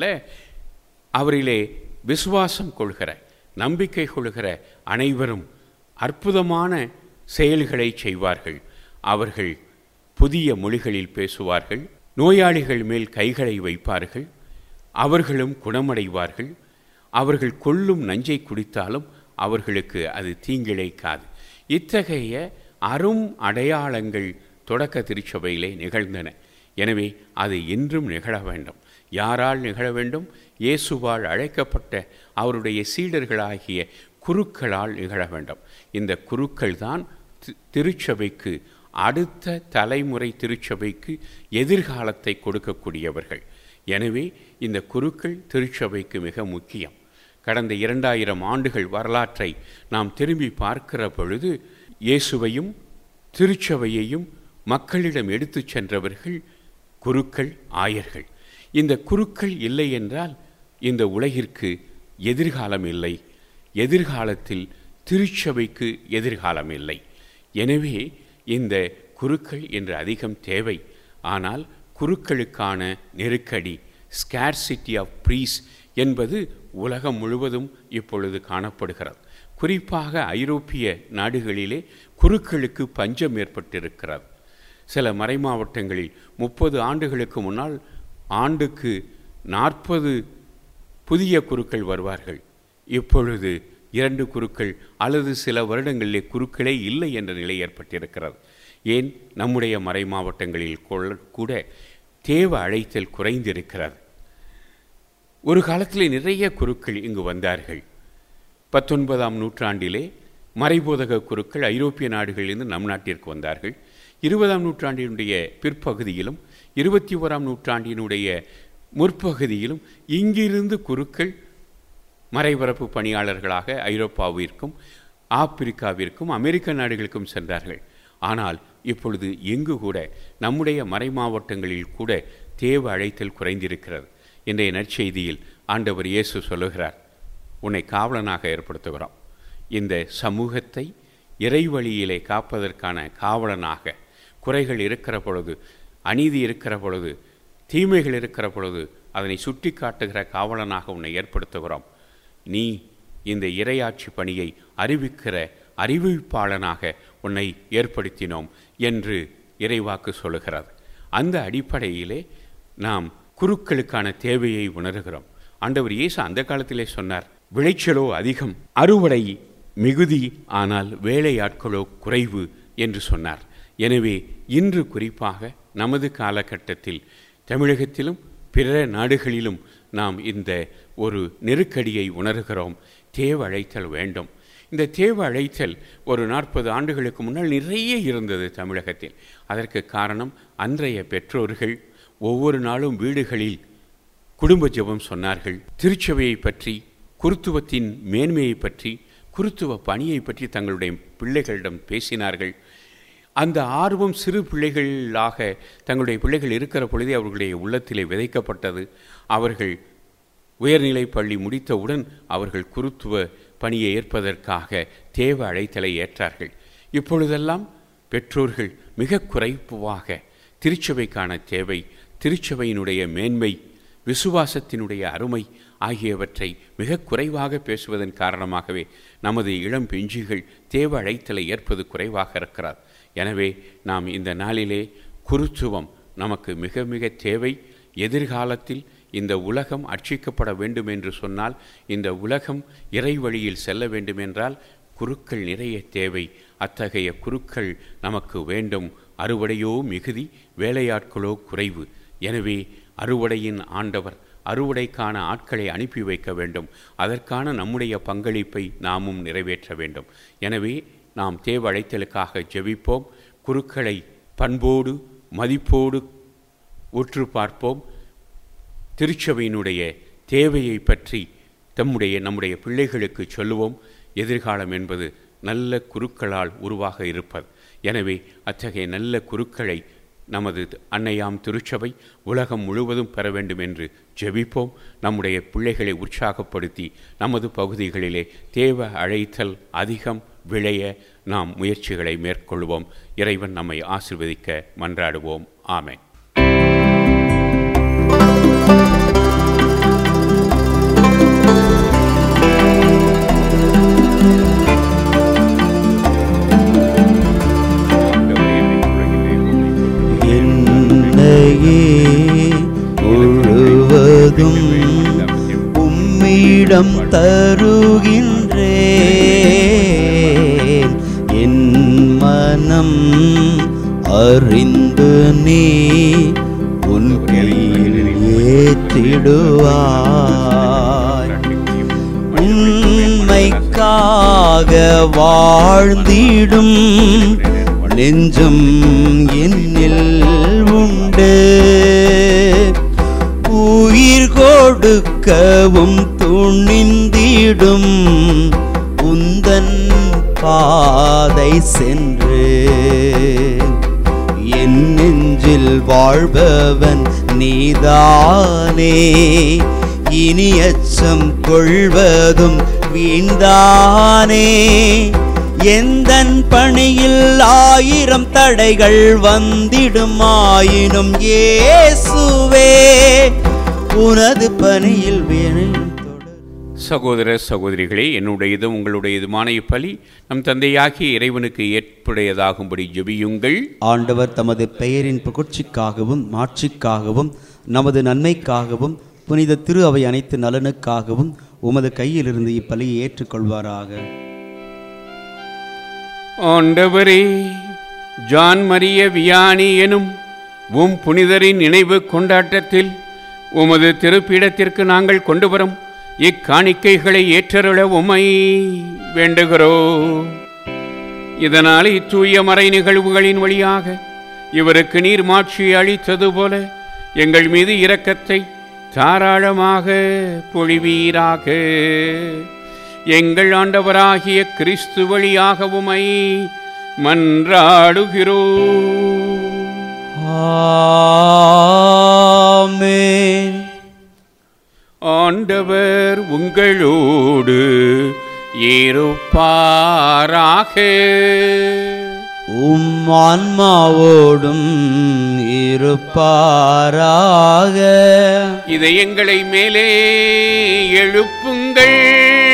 அவரிலே விசுவாசம் கொள்கிற நம்பிக்கை கொள்கிற அனைவரும் அற்புதமான செயல்களை செய்வார்கள் அவர்கள் புதிய மொழிகளில் பேசுவார்கள் நோயாளிகள் மேல் கைகளை வைப்பார்கள் அவர்களும் குணமடைவார்கள் அவர்கள் கொள்ளும் நஞ்சை குடித்தாலும் அவர்களுக்கு அது தீங்கிழைக்காது இத்தகைய அரும் அடையாளங்கள் தொடக்க திருச்சபையிலே நிகழ்ந்தன எனவே அது இன்றும் நிகழ வேண்டும் யாரால் நிகழ வேண்டும் இயேசுவால் அழைக்கப்பட்ட அவருடைய சீடர்களாகிய குருக்களால் நிகழ வேண்டும் இந்த குருக்கள் தான் தி- திருச்சபைக்கு அடுத்த தலைமுறை திருச்சபைக்கு எதிர்காலத்தை கொடுக்கக்கூடியவர்கள் எனவே இந்த குருக்கள் திருச்சபைக்கு மிக முக்கியம் கடந்த இரண்டாயிரம் ஆண்டுகள் வரலாற்றை நாம் திரும்பி பார்க்கிற பொழுது இயேசுவையும் திருச்சபையையும் மக்களிடம் எடுத்துச் சென்றவர்கள் குருக்கள் ஆயர்கள் இந்த குருக்கள் இல்லை என்றால் இந்த உலகிற்கு எதிர்காலம் இல்லை எதிர்காலத்தில் திருச்சபைக்கு எதிர்காலம் இல்லை எனவே இந்த குருக்கள் என்று அதிகம் தேவை ஆனால் குருக்களுக்கான நெருக்கடி ஸ்கேர்சிட்டி ஆஃப் ப்ரீஸ் என்பது உலகம் முழுவதும் இப்பொழுது காணப்படுகிறது குறிப்பாக ஐரோப்பிய நாடுகளிலே குருக்களுக்கு பஞ்சம் ஏற்பட்டிருக்கிறது சில மறைமாவட்டங்களில் முப்பது ஆண்டுகளுக்கு முன்னால் ஆண்டுக்கு நாற்பது புதிய குருக்கள் வருவார்கள் இப்பொழுது இரண்டு குருக்கள் அல்லது சில வருடங்களிலே குருக்களே இல்லை என்ற நிலை ஏற்பட்டிருக்கிறது ஏன் நம்முடைய மறை மாவட்டங்களில் கொள்ள- கூட தேவ அழைத்தல் குறைந்திருக்கிறது ஒரு காலத்தில் நிறைய குருக்கள் இங்கு வந்தார்கள் பத்தொன்பதாம் நூற்றாண்டிலே மறைபோதக குருக்கள் ஐரோப்பிய நாடுகளிலிருந்து நம் நாட்டிற்கு வந்தார்கள் இருபதாம் நூற்றாண்டினுடைய பிற்பகுதியிலும் இருபத்தி ஓராம் நூற்றாண்டினுடைய முற்பகுதியிலும் இங்கிருந்து குருக்கள் மறைபரப்பு பணியாளர்களாக ஐரோப்பாவிற்கும் ஆப்பிரிக்காவிற்கும் அமெரிக்க நாடுகளுக்கும் சென்றார்கள் ஆனால் இப்பொழுது எங்கு கூட நம்முடைய மறை மாவட்டங்களில் கூட தேவ அழைத்தல் குறைந்திருக்கிறது இன்றைய நற்செய்தியில் ஆண்டவர் இயேசு சொல்லுகிறார் உன்னை காவலனாக ஏற்படுத்துகிறோம் இந்த சமூகத்தை இறைவழியிலே காப்பதற்கான காவலனாக குறைகள் இருக்கிற பொழுது அநீதி இருக்கிற பொழுது தீமைகள் இருக்கிற பொழுது அதனை சுட்டி காட்டுகிற காவலனாக உன்னை ஏற்படுத்துகிறோம் நீ இந்த இறையாட்சி பணியை அறிவிக்கிற அறிவிப்பாளனாக உன்னை ஏற்படுத்தினோம் என்று இறைவாக்கு சொல்லுகிறது அந்த அடிப்படையிலே நாம் குருக்களுக்கான தேவையை உணர்கிறோம் ஆண்டவர் இயேசு அந்த காலத்திலே சொன்னார் விளைச்சலோ அதிகம் அறுவடை மிகுதி ஆனால் வேலையாட்களோ குறைவு என்று சொன்னார் எனவே இன்று குறிப்பாக நமது காலகட்டத்தில் தமிழகத்திலும் பிற நாடுகளிலும் நாம் இந்த ஒரு நெருக்கடியை உணர்கிறோம் தேவ அழைத்தல் வேண்டும் இந்த தேவ அழைத்தல் ஒரு நாற்பது ஆண்டுகளுக்கு முன்னால் நிறைய இருந்தது தமிழகத்தில் அதற்கு காரணம் அன்றைய பெற்றோர்கள் ஒவ்வொரு நாளும் வீடுகளில் குடும்ப ஜெபம் சொன்னார்கள் திருச்சபையை பற்றி குருத்துவத்தின் மேன்மையை பற்றி குருத்துவ பணியை பற்றி தங்களுடைய பிள்ளைகளிடம் பேசினார்கள் அந்த ஆர்வம் சிறு பிள்ளைகளாக தங்களுடைய பிள்ளைகள் இருக்கிற பொழுதே அவர்களுடைய உள்ளத்திலே விதைக்கப்பட்டது அவர்கள் உயர்நிலைப் பள்ளி முடித்தவுடன் அவர்கள் குருத்துவ பணியை ஏற்பதற்காக தேவ அழைத்தலை ஏற்றார்கள் இப்பொழுதெல்லாம் பெற்றோர்கள் மிக குறைவாக திருச்சபைக்கான தேவை திருச்சபையினுடைய மேன்மை விசுவாசத்தினுடைய அருமை ஆகியவற்றை மிக குறைவாக பேசுவதன் காரணமாகவே நமது இளம் பிஞ்சுகள் தேவ அழைத்தலை ஏற்பது குறைவாக இருக்கிறார் எனவே நாம் இந்த நாளிலே குருத்துவம் நமக்கு மிக மிக தேவை எதிர்காலத்தில் இந்த உலகம் அர்ச்சிக்கப்பட வேண்டும் என்று சொன்னால் இந்த உலகம் இறை வழியில் செல்ல வேண்டுமென்றால் குருக்கள் நிறைய தேவை அத்தகைய குருக்கள் நமக்கு வேண்டும் அறுவடையோ மிகுதி வேலையாட்களோ குறைவு எனவே அறுவடையின் ஆண்டவர் அறுவடைக்கான ஆட்களை அனுப்பி வைக்க வேண்டும் அதற்கான நம்முடைய பங்களிப்பை நாமும் நிறைவேற்ற வேண்டும் எனவே நாம் தேவ அழைத்தலுக்காக ஜெபிப்போம் குருக்களை பண்போடு மதிப்போடு உற்று பார்ப்போம் திருச்சபையினுடைய தேவையை பற்றி தம்முடைய நம்முடைய பிள்ளைகளுக்கு சொல்லுவோம் எதிர்காலம் என்பது நல்ல குருக்களால் உருவாக இருப்பது எனவே அத்தகைய நல்ல குருக்களை நமது அன்னையாம் திருச்சபை உலகம் முழுவதும் பெற வேண்டும் என்று ஜெபிப்போம் நம்முடைய பிள்ளைகளை உற்சாகப்படுத்தி நமது பகுதிகளிலே தேவ அழைத்தல் அதிகம் விளைய நாம் முயற்சிகளை மேற்கொள்வோம் இறைவன் நம்மை ஆசிர்வதிக்க மன்றாடுவோம் ஆமென் என்னையே முழுவதும் உம்மிடம் தருகின்றேன் என் மனம் அறிந்து நீ உன் கையில் ஏற்றிடுவாய் உண்மைக்காக வாழ்ந்திடும் நெஞ்சம் என்னில் உண்டு உயிர் கொடுக்கவும் துணிந்திடும் உந்தன் பாதை சென்று என் நெஞ்சில் வாழ்பவன் நீதானே இனி அச்சம் கொள்வதும் வீண்தானே எந்தன் பணியில் ஆயிரம் தடைகள் வந்திடுமாயினும் இயேசுவே உனது பணியில் வேணும் தொடர் சகோதர சகோதரிகளே என்னுடையது உங்களுடையதுமான இப்பலி நம் தந்தையாகிய இறைவனுக்கு ஏற்புடையதாகும்படி ஜெபியுங்கள் ஆண்டவர் தமது பெயரின் புகழ்ச்சிக்காகவும் மாட்சிக்காகவும் நமது நன்மைக்காகவும் புனித திரு அவை அனைத்து நலனுக்காகவும் உமது கையிலிருந்து இப்பலியை ஏற்றுக்கொள்வாராக ஆண்டவரே ஜான் மரிய வியானி எனும் உம் புனிதரின் நினைவு கொண்டாட்டத்தில் உமது திருப்பீடத்திற்கு நாங்கள் கொண்டு வரும் இக்காணிக்கைகளை ஏற்றருள உமை வேண்டுகிறோம் இதனால் இத்தூய மறை நிகழ்வுகளின் வழியாக இவருக்கு நீர் மாட்சி அளித்தது போல எங்கள் மீது இரக்கத்தை தாராளமாக பொழிவீராக எங்கள் ஆண்டவராகிய கிறிஸ்து வழியாக உமை மன்றாடுகிறோம் ஆமென் ஆண்டவர் உங்களோடு இருப்பாராக உம் ஆன்மாவோடும் இருப்பாராக இதை எங்களை மேலே எழுப்புங்கள்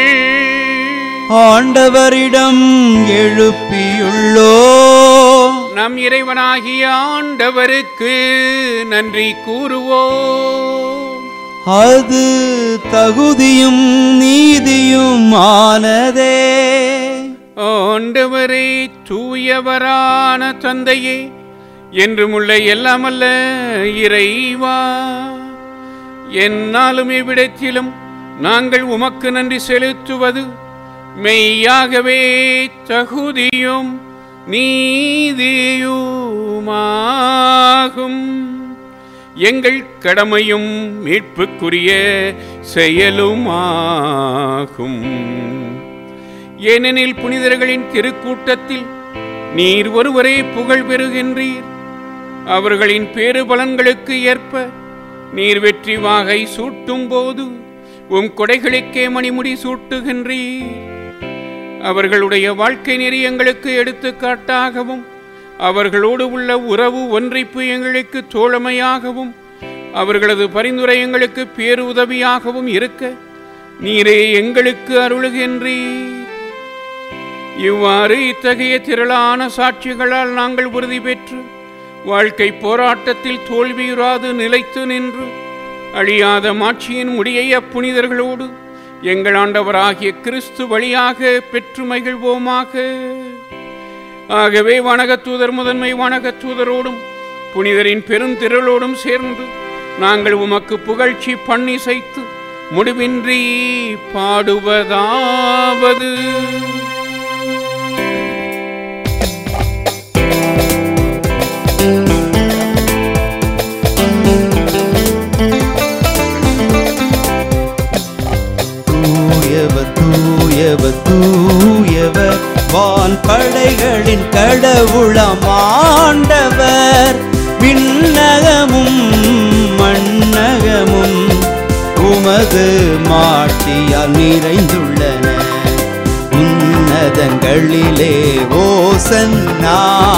ஆண்டவரிடம் எழுப்பியுள்ளோ நம் இறைவனாகிய ஆண்டவருக்கு நன்றி கூறுவோம் அது தகுதியும் நீதியும் ஆனதே ஆண்டவரே தூயவரான தந்தையே என்றுமுள்ள எல்லாமல்ல இறைவா என்னாலும் இவ்விடத்திலும் நாங்கள் உமக்கு நன்றி செலுத்துவது மெய்யாகவே தகுதியும் நீதியுமாகும் எங்கள் கடமையும் மீட்புக்குரிய செயலுமாகும் ஏனெனில் புனிதர்களின் திருக்கூட்டத்தில் நீர் ஒருவரே புகழ் பெறுகின்றீர் அவர்களின் பேறு பலன்களுக்கு ஏற்ப நீர் வெற்றி வாகை சூட்டும் போது உம் கொடைகளுக்கே மணிமுடி சூட்டுகின்றீர் அவர்களுடைய வாழ்க்கை நெறி எங்களுக்கு எடுத்துக்காட்டாகவும் அவர்களோடு உள்ள உறவு ஒன்றிப்பு எங்களுக்கு தோழமையாகவும் அவர்களது பரிந்துரை எங்களுக்கு பேருதவியாகவும் இருக்க நீரே எங்களுக்கு அருளுகின்றீர் இவ்வாறு இத்தகைய திரளான சாட்சிகளால் நாங்கள் உறுதி பெற்று வாழ்க்கை போராட்டத்தில் தோல்வியுறாது நிலைத்து நின்று அழியாத மாட்சியின் முடியை அப்புனிதர்களோடு எங்கள் ஆண்டவராகிய கிறிஸ்து வழியாக பெற்று மகிழ்வோமாக ஆகவே வணகத்தூதர் முதன்மை வணகத்தூதரோடும் புனிதரின் பெருந்திரளோடும் சேர்ந்து நாங்கள் உமக்கு புகழ்ச்சி பண்ணிசைத்து முடிவின்றி பாடுவதாவது தூயவர் தூயவர் தூயவர் வான் படைகளின் கடவுளம் ஆண்டவர் விண்ணகமும் மண்ணகமும் உமது மாட்சியால் நிறைந்துள்ளன உன்னதங்களிலே ஓசன்னா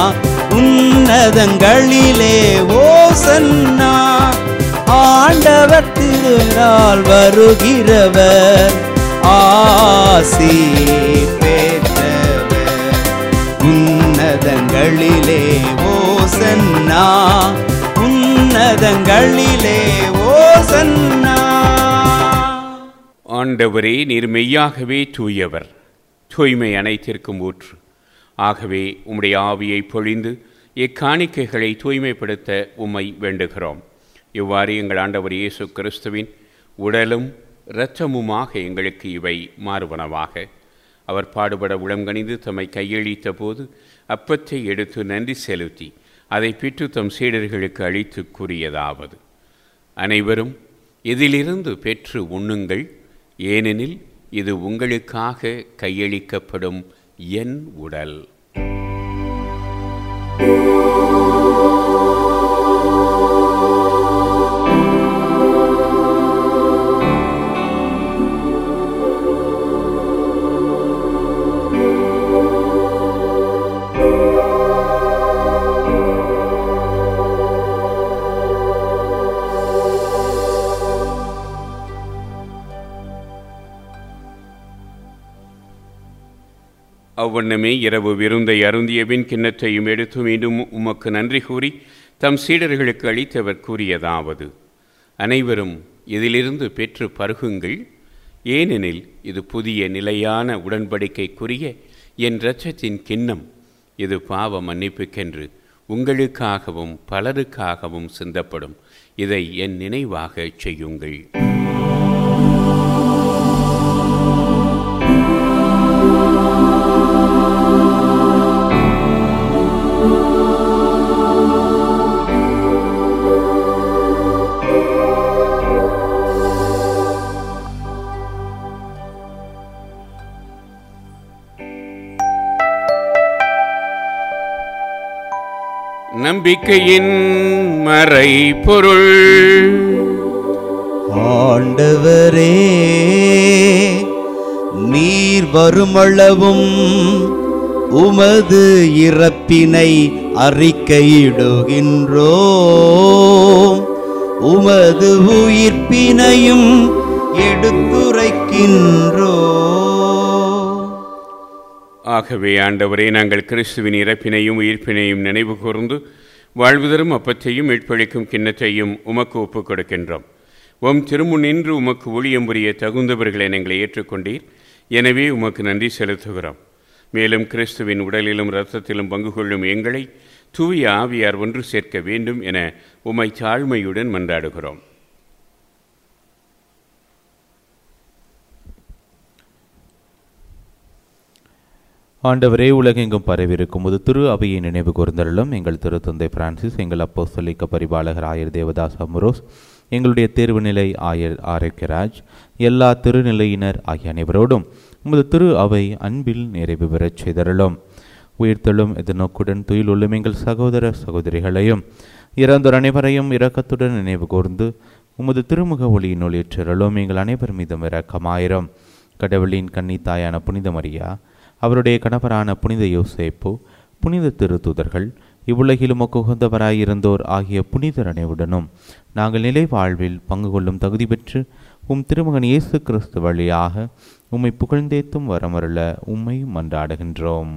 உன்னதங்களிலே ஓசன்னா ஆண்டவர் திருநாள் வருகிறவர் ஆசி பெற்றவர் உன்னதங்களிலே ஓசன்னா உன்னதங்களிலே ஓசன்னா ஆண்டவரே நீர் மெய்யாகவே தூயவர் தூய்மை அனைத்திற்கும் ஊற்று ஆகவே உம்முடைய ஆவியை பொழிந்து இக்காணிக்கைகளை தூய்மைப்படுத்த உம்மை வேண்டுகிறோம் இவ்வாறு எங்கள் ஆண்டவர் இயேசு கிறிஸ்துவின் உடலும் இரத்தமுமாக எங்களுக்கு இவை மாறுவனவாக அவர் பாடுபட உளங்கணிந்து தம்மை கையளித்த போது அப்பத்தை எடுத்து நன்றி செலுத்தி அதை பிற்று தம் சீடர்களுக்கு அளித்து கூறியதாவது அனைவரும் இதிலிருந்து பெற்று உண்ணுங்கள் ஏனெனில் இது உங்களுக்காக கையளிக்கப்படும் என் உடல் அவ்வண்ணமே இரவு விருந்தை அருந்தியபின் கிண்ணத்தையும் எடுத்து மீண்டும் உமக்கு நன்றி கூறி தம் சீடர்களுக்கு அளித்தவர் கூறியதாவது அனைவரும் இதிலிருந்து பெற்று பருகுங்கள் ஏனெனில் இது புதிய நிலையான உடன்படிக்கைக்குரிய என் இரத்தத்தின் கிண்ணம் இது பாவ மன்னிப்புக்கென்று உங்களுக்காகவும் பலருக்காகவும் சிந்தப்படும் இதை என் நினைவாகச் செய்யுங்கள் நம்பிக்கையின் மறைபொருள் ஆண்டவரே நீர் வருமளவும் உமது இறப்பினை அறிக்கையிடுகின்றோம் உமது உயிர்ப்பினையும் எடுத்துரைக்கின்றோம் ஆகவே ஆண்டவரே நாங்கள் கிறிஸ்துவின் இறப்பினையும் உயிர்ப்பினையும் நினைவு கூர்ந்து வாழ்வு தரும் அப்பத்தையும் மீட்பளிக்கும் கிண்ணத்தையும் உமக்கு ஒப்புக் கொடுக்கின்றோம் உம் திருமுன் நின்று உமக்கு ஊழியம் புரிய தகுந்தவர்களை எங்களை ஏற்றுக்கொண்டீர் எனவே உமக்கு நன்றி செலுத்துகிறோம் மேலும் கிறிஸ்துவின் உடலிலும் இரத்தத்திலும் பங்கு கொள்ளும் எங்களை தூய ஆவியார் ஒன்று சேர்க்க வேண்டும் என உம்மை தாழ்மையுடன் மன்றாடுகிறோம் ஆண்டவரே உலகெங்கும் பரவியிருக்கும் ஒரு திரு அவையை நினைவு கூர்ந்தருளும் எங்கள் திருத்தந்தை பிரான்சிஸ் எங்கள் அப்போஸ்தலிக்க பரிபாலகர் ஆயர் தேவதாஸ் அம்ரோஸ் எங்களுடைய தேர்வு நிலை ஆயர் ஆரோக்கியராஜ் எல்லா திருநிலையினர் ஆகிய அனைவரோடும் உமது திரு அவை அன்பில் நிறைவு பெறச் செய்தருளும் உயிர்த்தெழும் எதிர்நோக்குடன் துயிலுள்ளும் எங்கள் சகோதர சகோதரிகளையும் இறந்தோர் அனைவரையும் இரக்கத்துடன் நினைவு கூர்ந்து உமது திருமுக ஒளியினுள் ஏற்றருளும் எங்கள் அனைவர் மீதும் இரக்கமாயிரம் கடவுளின் கன்னித்தாயான புனித மரியா அவருடைய கணவரான புனித யோசேப்பு புனித திருத்தூதர்கள் இவ்வுலகிலும் உகந்தவராயிருந்தோர் ஆகிய புனிதர் அனைவுடனும் நாங்கள் நிலை வாழ்வில் பங்கு கொள்ளும் தகுதி பெற்று உம் திருமகன் இயேசு கிறிஸ்து வழியாக உம்மை புகழ்ந்தேத்தும் வரமருள உம்மை மன்றாடுகின்றோம்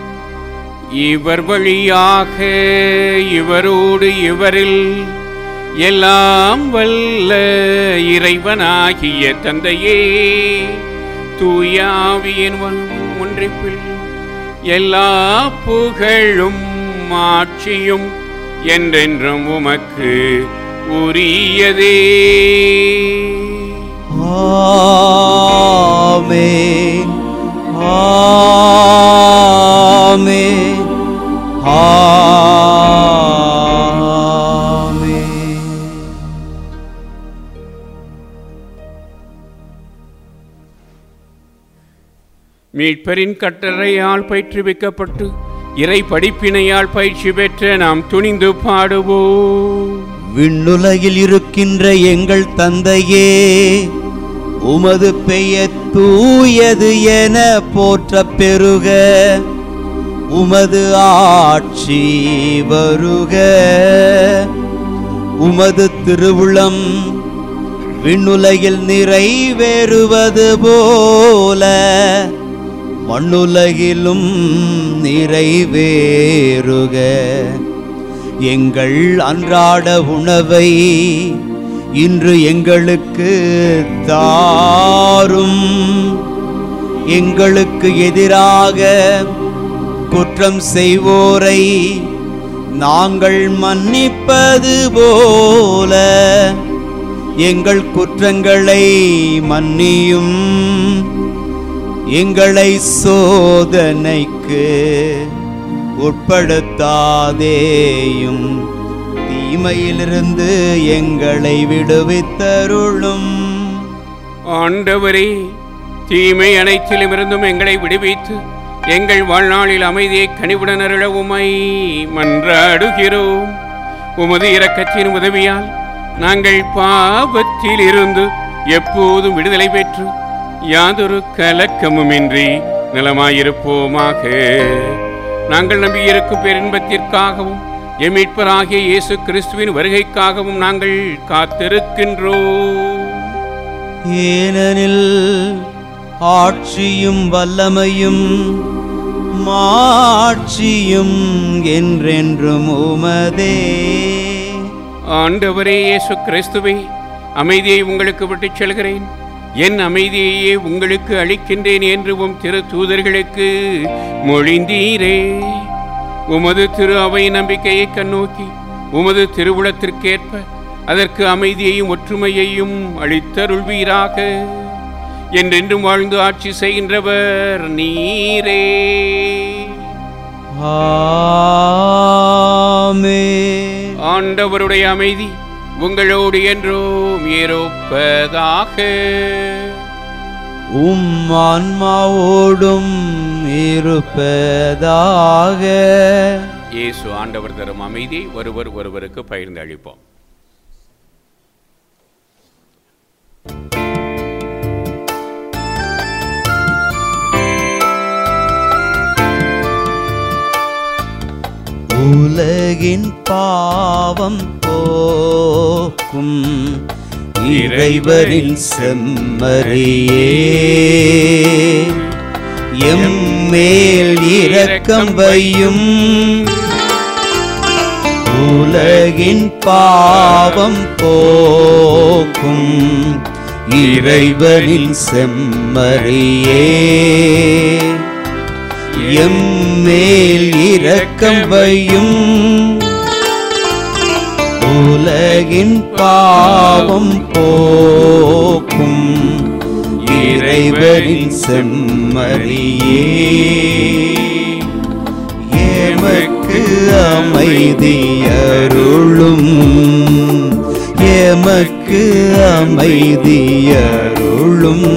இவர் வழியாக இவரோடு இவரில் எல்லாம் வல்ல இறைவனாகிய தந்தையே தூயாவியின் ஒன்றிப்பில் எல்லா புகழும் ஆட்சியும் என்றென்றும் உமக்கு உரியதே ஆமென் ஆமென் ஆமென் மீட்பரின் கட்டளையால் பயிற்றுவிக்கப்பட்டு இறை படிப்பினையால் பயிற்சி பெற்ற நாம் துணிந்து பாடுவோம் விண்ணுலகில் இருக்கின்ற எங்கள் தந்தையே உமது பெயர் தூயது என போற்ற பெருக உமது ஆட்சி வருக உமது திருவுளம் விண்ணுலகில் நிறைவேறுவது போல மண்ணுலகிலும் நிறைவேறுக எங்கள் அன்றாட உணவை இன்று எங்களுக்கு தாரும் எங்களுக்கு எதிராக குற்றம் செய்வோரை நாங்கள் மன்னிப்பது போல எங்கள் குற்றங்களை மன்னியும் எங்களை சோதனைக்கு உட்படுத்தாதேயும் தீமையிலிருந்து எங்களை விடுவித்தருளும் ஆண்டவரே தீமை அனைத்திலும் இருந்தும் எங்களை விடுவித்து எங்கள் வாழ்நாளில் அமைதியை கனிவுடன் அருள உமை மன்றாடுகிறோம் உமது இரக்கத்தின் உதவியால் நாங்கள் பாவத்தில் இருந்து எப்போதும் விடுதலை பெற்று யாதொரு கலக்கமுமின்றி நலமாயிருப்போமாக நாங்கள் நம்பியிருக்கும் பேரின்பத்திற்காகவும் எம் மீட்பராகிய இயேசு கிறிஸ்துவின் வருகைக்காகவும் நாங்கள் காத்திருக்கின்றோம் ஏனெனில் ஆட்சியும் வல்லமையும் மாட்சியும் என்றென்றும் உமதே ஆண்டவரே இயேசு கிறிஸ்துவே அமைதியை உங்களுக்கு விட்டுச் செல்கிறேன் என் அமைதியையே உங்களுக்கு அளிக்கின்றேன் என்று உம் திரு தூதர்களுக்கு மொழிந்தீரே உமது திரு அவை நம்பிக்கையை கண்ணோக்கி உமது திருவுளத்திற்கேற்ப அதற்கு அமைதியையும் ஒற்றுமையையும் அளித்தருள்வீராக என்றென்றும் வாழ்ந்து ஆட்சி செய்கின்றவர் நீரே ஆமென் ஆண்டவருடைய அமைதி உங்களோடு என்றும் ஏறோப்பதாக உம் ஆன்மாவோடும் இருப்பதாக இயேசு ஆண்டவர் தரும் அமைதியை ஒருவர் ஒருவருக்கு பகிர்ந்து அளிப்போம் உலகின் பாவம் போக்கும் இறைவரின் செம்மறியே எம்மேல் இரக்கம் வையும் உலகின் பாவம் போக்கும் இறைவனின் செம்மறியே எம்மேல் இரக்கம் வையும் உலகின் பாவம் போக்கும் இறைவனின் செம்மறியே எமக்கு அமைதி அருளும் எமக்கு அமைதி அருளும்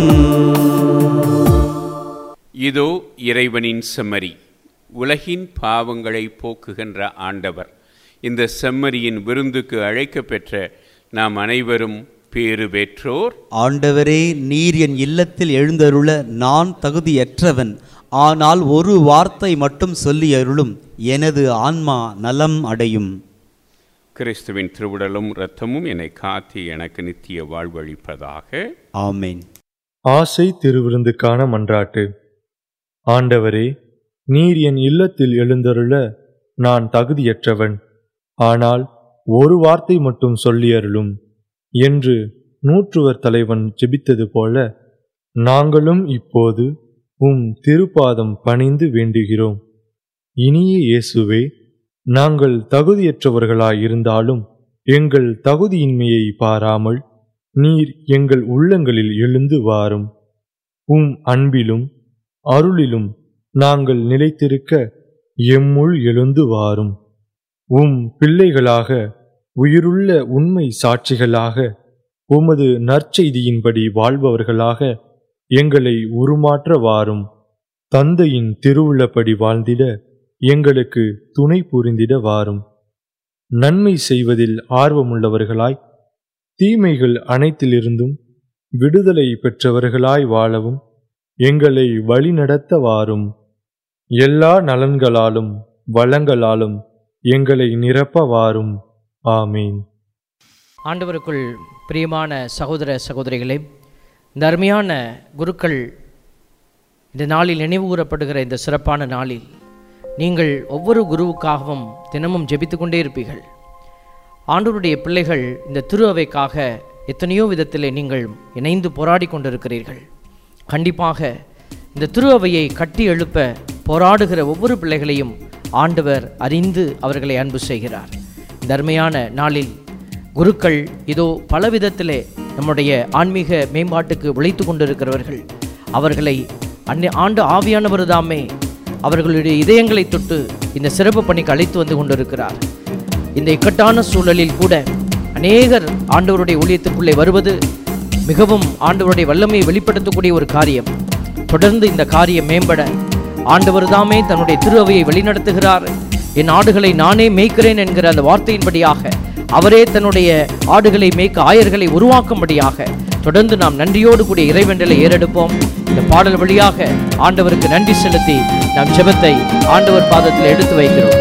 இதோ இறைவனின் செம்மறி உலகின் பாவங்களை போக்குகின்ற ஆண்டவர் இந்த செம்மறியின் விருந்துக்கு அழைக்கப் பெற்ற நாம் அனைவரும் பேறு பெற்றோர் ஆண்டவரே நீர் என் இல்லத்தில் எழுந்தருள நான் தகுதியற்றவன் ஆனால் ஒரு வார்த்தை மட்டும் சொல்லி அருளும் எனது ஆன்மா நலம் அடையும் கிறிஸ்துவின் திருவுடலும் இரத்தமும் என்னை காத்து எனக்கு நித்திய வாழ்வழிப்பதாக ஆமென் ஆசை திருவிருந்துக்கான மன்றாட்டு ஆண்டவரே நீர் என் இல்லத்தில் எழுந்தருள நான் தகுதியற்றவன் ஆனால் ஒரு வார்த்தை மட்டும் சொல்லியருளும் என்று நூற்றுவர் தலைவன் ஜெபித்தது போல நாங்களும் இப்போது உம் திருப்பாதம் பணிந்து வேண்டுகிறோம் இனிய இயேசுவே நாங்கள் தகுதியற்றவர்களாயிருந்தாலும் எங்கள் தகுதியின்மையை பாராமல் நீர் எங்கள் உள்ளங்களில் எழுந்து வாரும் உம் அன்பிலும் அருளிலும் நாங்கள் நிலைத்திருக்க எம்முள் எழுந்து வாரும் உம் பிள்ளைகளாக உயிருள்ள உண்மை சாட்சிகளாக உமது நற்செய்தியின்படி வாழ்பவர்களாக எங்களை உருமாற்ற வாரும் தந்தையின் திருவுள்ளப்படி வாழ்ந்திட எங்களுக்கு துணை புரிந்திட வாரும் நன்மை செய்வதில் ஆர்வமுள்ளவர்களாய் தீமைகள் அனைத்திலிருந்தும் விடுதலை பெற்றவர்களாய் வாழவும் எங்களை வழிநடத்த வாரும் எல்லா நலன்களாலும் வளங்களாலும் எங்களை நிரப்ப வாரும் ஆமீன் ஆண்டவருக்குள் பிரியமான சகோதர சகோதரிகளே இந்த அருமையான குருக்கள் இந்த நாளில் நினைவு கூறப்படுகிற இந்த சிறப்பான நாளில் நீங்கள் ஒவ்வொரு குருவுக்காகவும் தினமும் ஜெபித்து கொண்டே இருப்பீர்கள் ஆண்டவருடைய பிள்ளைகள் இந்த திரு அவைக்காக எத்தனையோ விதத்திலே நீங்கள் இணைந்து போராடி கொண்டிருக்கிறீர்கள் கண்டிப்பாக இந்த திரு அவையை கட்டி எழுப்ப போராடுகிற ஒவ்வொரு பிள்ளைகளையும் ஆண்டவர் அறிந்து அவர்களை அன்பு செய்கிறார் இந்த அருமையான நாளில் குருக்கள் இதோ பல விதத்திலே நம்முடைய ஆன்மீக மேம்பாட்டுக்கு உழைத்து கொண்டிருக்கிறவர்கள் அவர்களை அன்னை ஆண்டு ஆவியானவர் தாமே அவர்களுடைய இதயங்களை தொட்டு இந்த சிறப்பு பணிக்கு அழைத்து வந்து கொண்டிருக்கிறார் இந்த இக்கட்டான சூழலில் கூட அநேகர் ஆண்டவருடைய ஊழியத்துக்குள்ளே வருவது மிகவும் ஆண்டவருடைய வல்லமையை வெளிப்படுத்தக்கூடிய ஒரு காரியம் தொடர்ந்து இந்த காரியம் மேம்பட ஆண்டவர் தாமே தன்னுடைய திரு அவையை வழிநடத்துகிறார் என் ஆடுகளை நானே மேய்க்கிறேன் என்கிற அந்த வார்த்தையின்படியாக அவரே தன்னுடைய ஆடுகளை மேய்க்க ஆயர்களை உருவாக்கும்படியாக தொடர்ந்து நாம் நன்றியோடு கூடிய இறைவென்றலை ஏறெடுப்போம் இந்த பாடல் வழியாக ஆண்டவருக்கு நன்றி செலுத்தி நாம் ஜெபத்தை ஆண்டவர் பாதத்தில் எடுத்து வைக்கிறோம்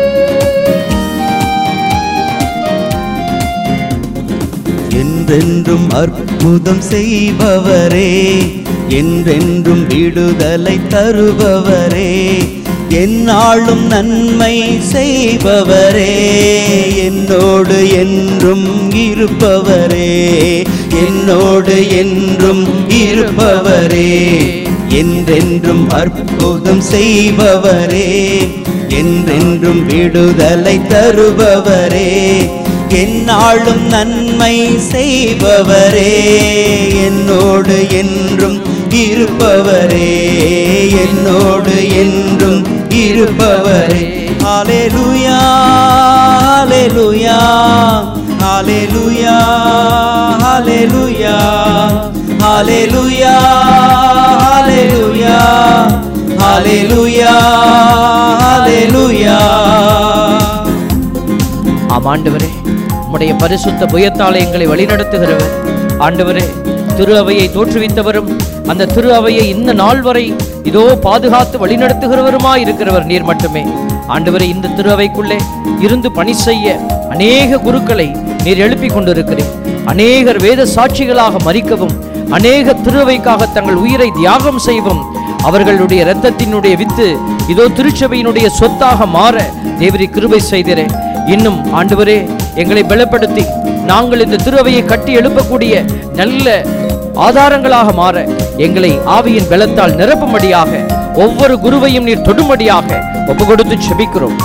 என்றென்றும் அற்புதம் செய்பவரே என்றென்றும் விடுதலை தருபவரே எந்நாளும் நன்மை செய்பவரே என்னோடு என்றும் இருப்பவரே என்னோடு என்றும் இருப்பவரே என்றென்றும் அற்புதம் செய்பவரே என்றென்றும் விடுதலை தருபவரே எந்நாளும் நன்மை செய்பவரே என்னோடு என்றும் இருப்பவரே என்னோடு என்றும் இருப்பவரே ஹalleluya ஹalleluya ஹalleluya ஹalleluya ஹalleluya ஹalleluya ஹalleluya ஹalleluya ஆம் ஆண்டவரே உம்முடைய பரிசுத்த புயத்தாலே எங்களை வழிநடத்துகிறவர் ஆண்டவரே திரு அவையை தோற்றுவித்தவரும் அந்த திரு அவையை இந்த நாள் வரை இதோ பாதுகாத்து வழிநடத்துகிறவருமாய் இருக்கிறவர் நீர் மட்டுமே ஆண்டவரே இந்த திரு அவைக்குள்ளே இருந்து பணி செய்ய அநேக குருக்களை நீர் எழுப்பிக் கொண்டிருக்கிறேன் அநேகர் வேத சாட்சிகளாக மறிக்கவும் அநேக திருவைக்காக தங்கள் உயிரை தியாகம் செய்வும் அவர்களுடைய இரத்தத்தினுடைய வித்து இதோ திருச்சபையினுடைய சொத்தாக மாற தேவரி கிருபை செய்கிறேன் இன்னும் ஆண்டவரே எங்களை பலப்படுத்தி நாங்கள் இந்த திருவையை கட்டி எழுப்பக்கூடிய நல்ல ஆதாரங்களாக மாற எங்களை ஆவியின் பலத்தால் நிரப்பும்படியாக ஒவ்வொரு குருவையும் நீர் தொடும்படியாக ஒப்பு கொடுத்து செபிக்கிறோம்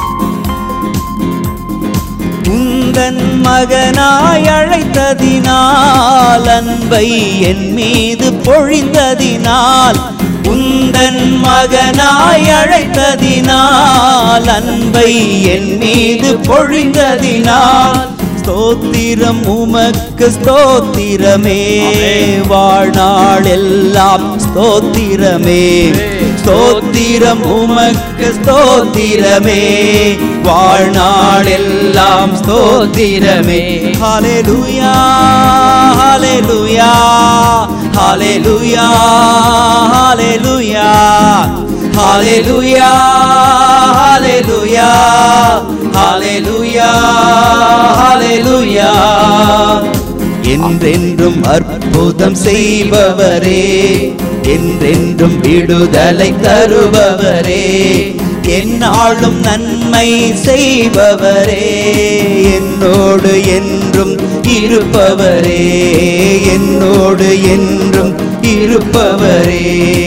உந்தன் மகனாய் அழைத்ததினால் அன்பை என் மீது பொழிந்ததினால் உந்தன் மகனாய் அழைத்ததினால் அன்பை என் மீது பொழிந்ததினால் ஸ்தோத்திரம் உமக்கு ஸ்தோத்திரமே வாழ்நாள் எல்லாம் ஸ்தோத்திரமே ஸ்தோத்திரம் உமக்கு ஸ்தோத்திரமே வாழ்நாள் எல்லாம் ஸ்தோத்திரமே ஹalleluya ஹalleluya ஹalleluya ஹalleluya ஹalleluya ஹalleluya ஹalleluya ஹalleluya என்றென்றும் அற்புதம் செய்பவரே என்றென்றும் விடுதலை தருபவரே என்னாலும் நன்மை செய்பவரே என்னோடு என்றும் இருப்பவரே என்னோடு என்றும் இருப்பவரே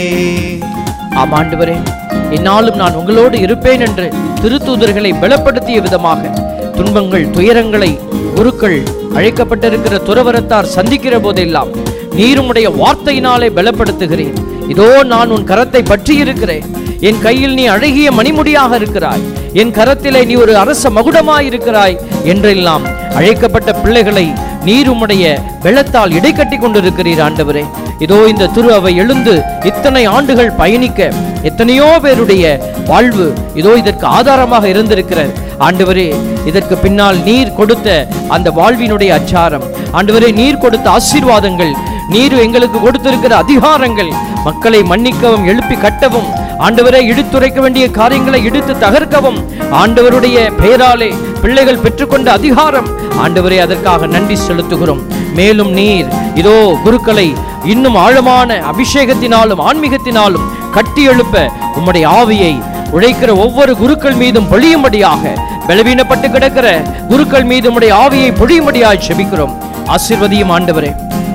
ஆம் ஆண்டவரே என்னாலும் நான் உங்களோடு இருப்பேன் என்று திருத்தூதர்களை பலப்படுத்திய விதமாக துன்பங்கள் துயரங்களை குருக்கள் அழைக்கப்பட்டிருக்கிற துறவரத்தார் சந்திக்கிற போதெல்லாம் நீருமுடைய வார்த்தையினாலே பலப்படுத்துகிறேன் இதோ நான் உன் கரத்தை பற்றி இருக்கிறேன் என் கையில் நீ அழகிய மணிமுடியாக இருக்கிறாய் என் கரத்திலே நீ ஒரு அரச மகுடமாய் இருக்கிறாய் என்றெல்லாம் அழைக்கப்பட்ட பிள்ளைகளை நீர் உம்முடைய வெள்ளத்தால் இடைக்கட்டி கொண்டிருக்கிறீர் ஆண்டவரே இதோ இந்த திரு அவை எழுந்து இத்தனை ஆண்டுகள் பயணிக்க எத்தனையோ பேருடைய வாழ்வு இதோ இதற்கு ஆதாரமாக இருந்திருக்கிறது ஆண்டவரே இதற்கு பின்னால் நீர் கொடுத்த அந்த வாழ்வினுடைய அச்சாரம் ஆண்டவரே நீர் கொடுத்த ஆசீர்வாதங்கள் நீர் எங்களுக்கு கொடுத்திருக்கிற அதிகாரங்கள் மக்களை மன்னிக்கவும் எழுப்பி கட்டவும் ஆண்டவரை இடித்துரைக்க வேண்டிய காரியங்களை இடித்து தகர்க்கவும் ஆண்டவருடைய பெயராலே பிள்ளைகள் பெற்றுக்கொண்ட அதிகாரம் ஆண்டவரே அதற்காக நன்றி செலுத்துகிறோம் மேலும் நீர் இதோ குருக்களை இன்னும் ஆழமான அபிஷேகத்தினாலும் ஆன்மீகத்தினாலும் கட்டி எழுப்ப உம்முடைய ஆவியை உழைக்கிற ஒவ்வொரு குருக்கள் மீதும் பொழியும்படியாக பலவீனப்பட்டு கிடக்கிற குருக்கள் மீது உம்முடைய ஆவியை பொழியும்படியாக செபிக்கிறோம் ஆசீர்வதியும் ஆண்டவரே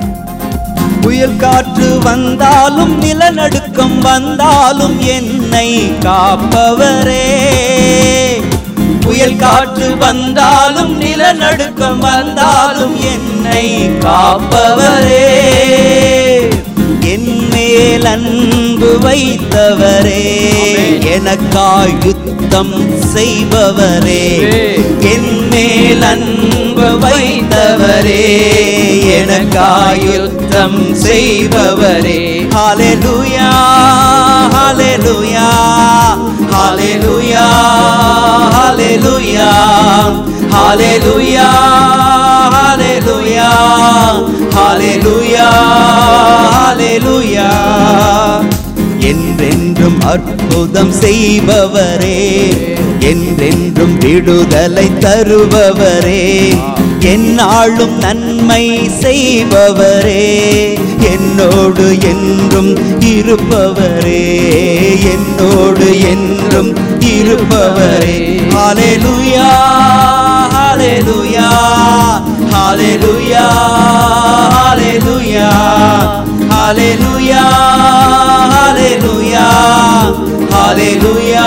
புயல் காற்று வந்தாலும் நிலநடுக்கம் வந்தாலும் என்னை காப்பவரே புயல் காற்று வந்தாலும் நிலநடுக்கம் வந்தாலும் என்னை காப்பவரே என் மேல் அன்பு வைத்தவரே எனக்காய் யுத்தம் செய்பவரே என் மேல் அன்பு வைத்தவரே எனக்காய் யுத்தம் செய்பவரே ஹalleluya ஹalleluya ஹalleluya ஹalleluya ஹalleluya ஹalleluya ஹalleluya ஹalleluya என்றென்றும் அற்புதம் செய்பவரே என்றென்றும் விடுதலை தருபவரே என்னாலும் நன்மை செய்பவரே என்னோடு என்றும் இருப்பவரே என்னோடு என்றும் இருப்பவரே ஹalleluya ஹalleluya ஹalleluya ஹalleluya ஹalleluya ஹalleluya ஹalleluya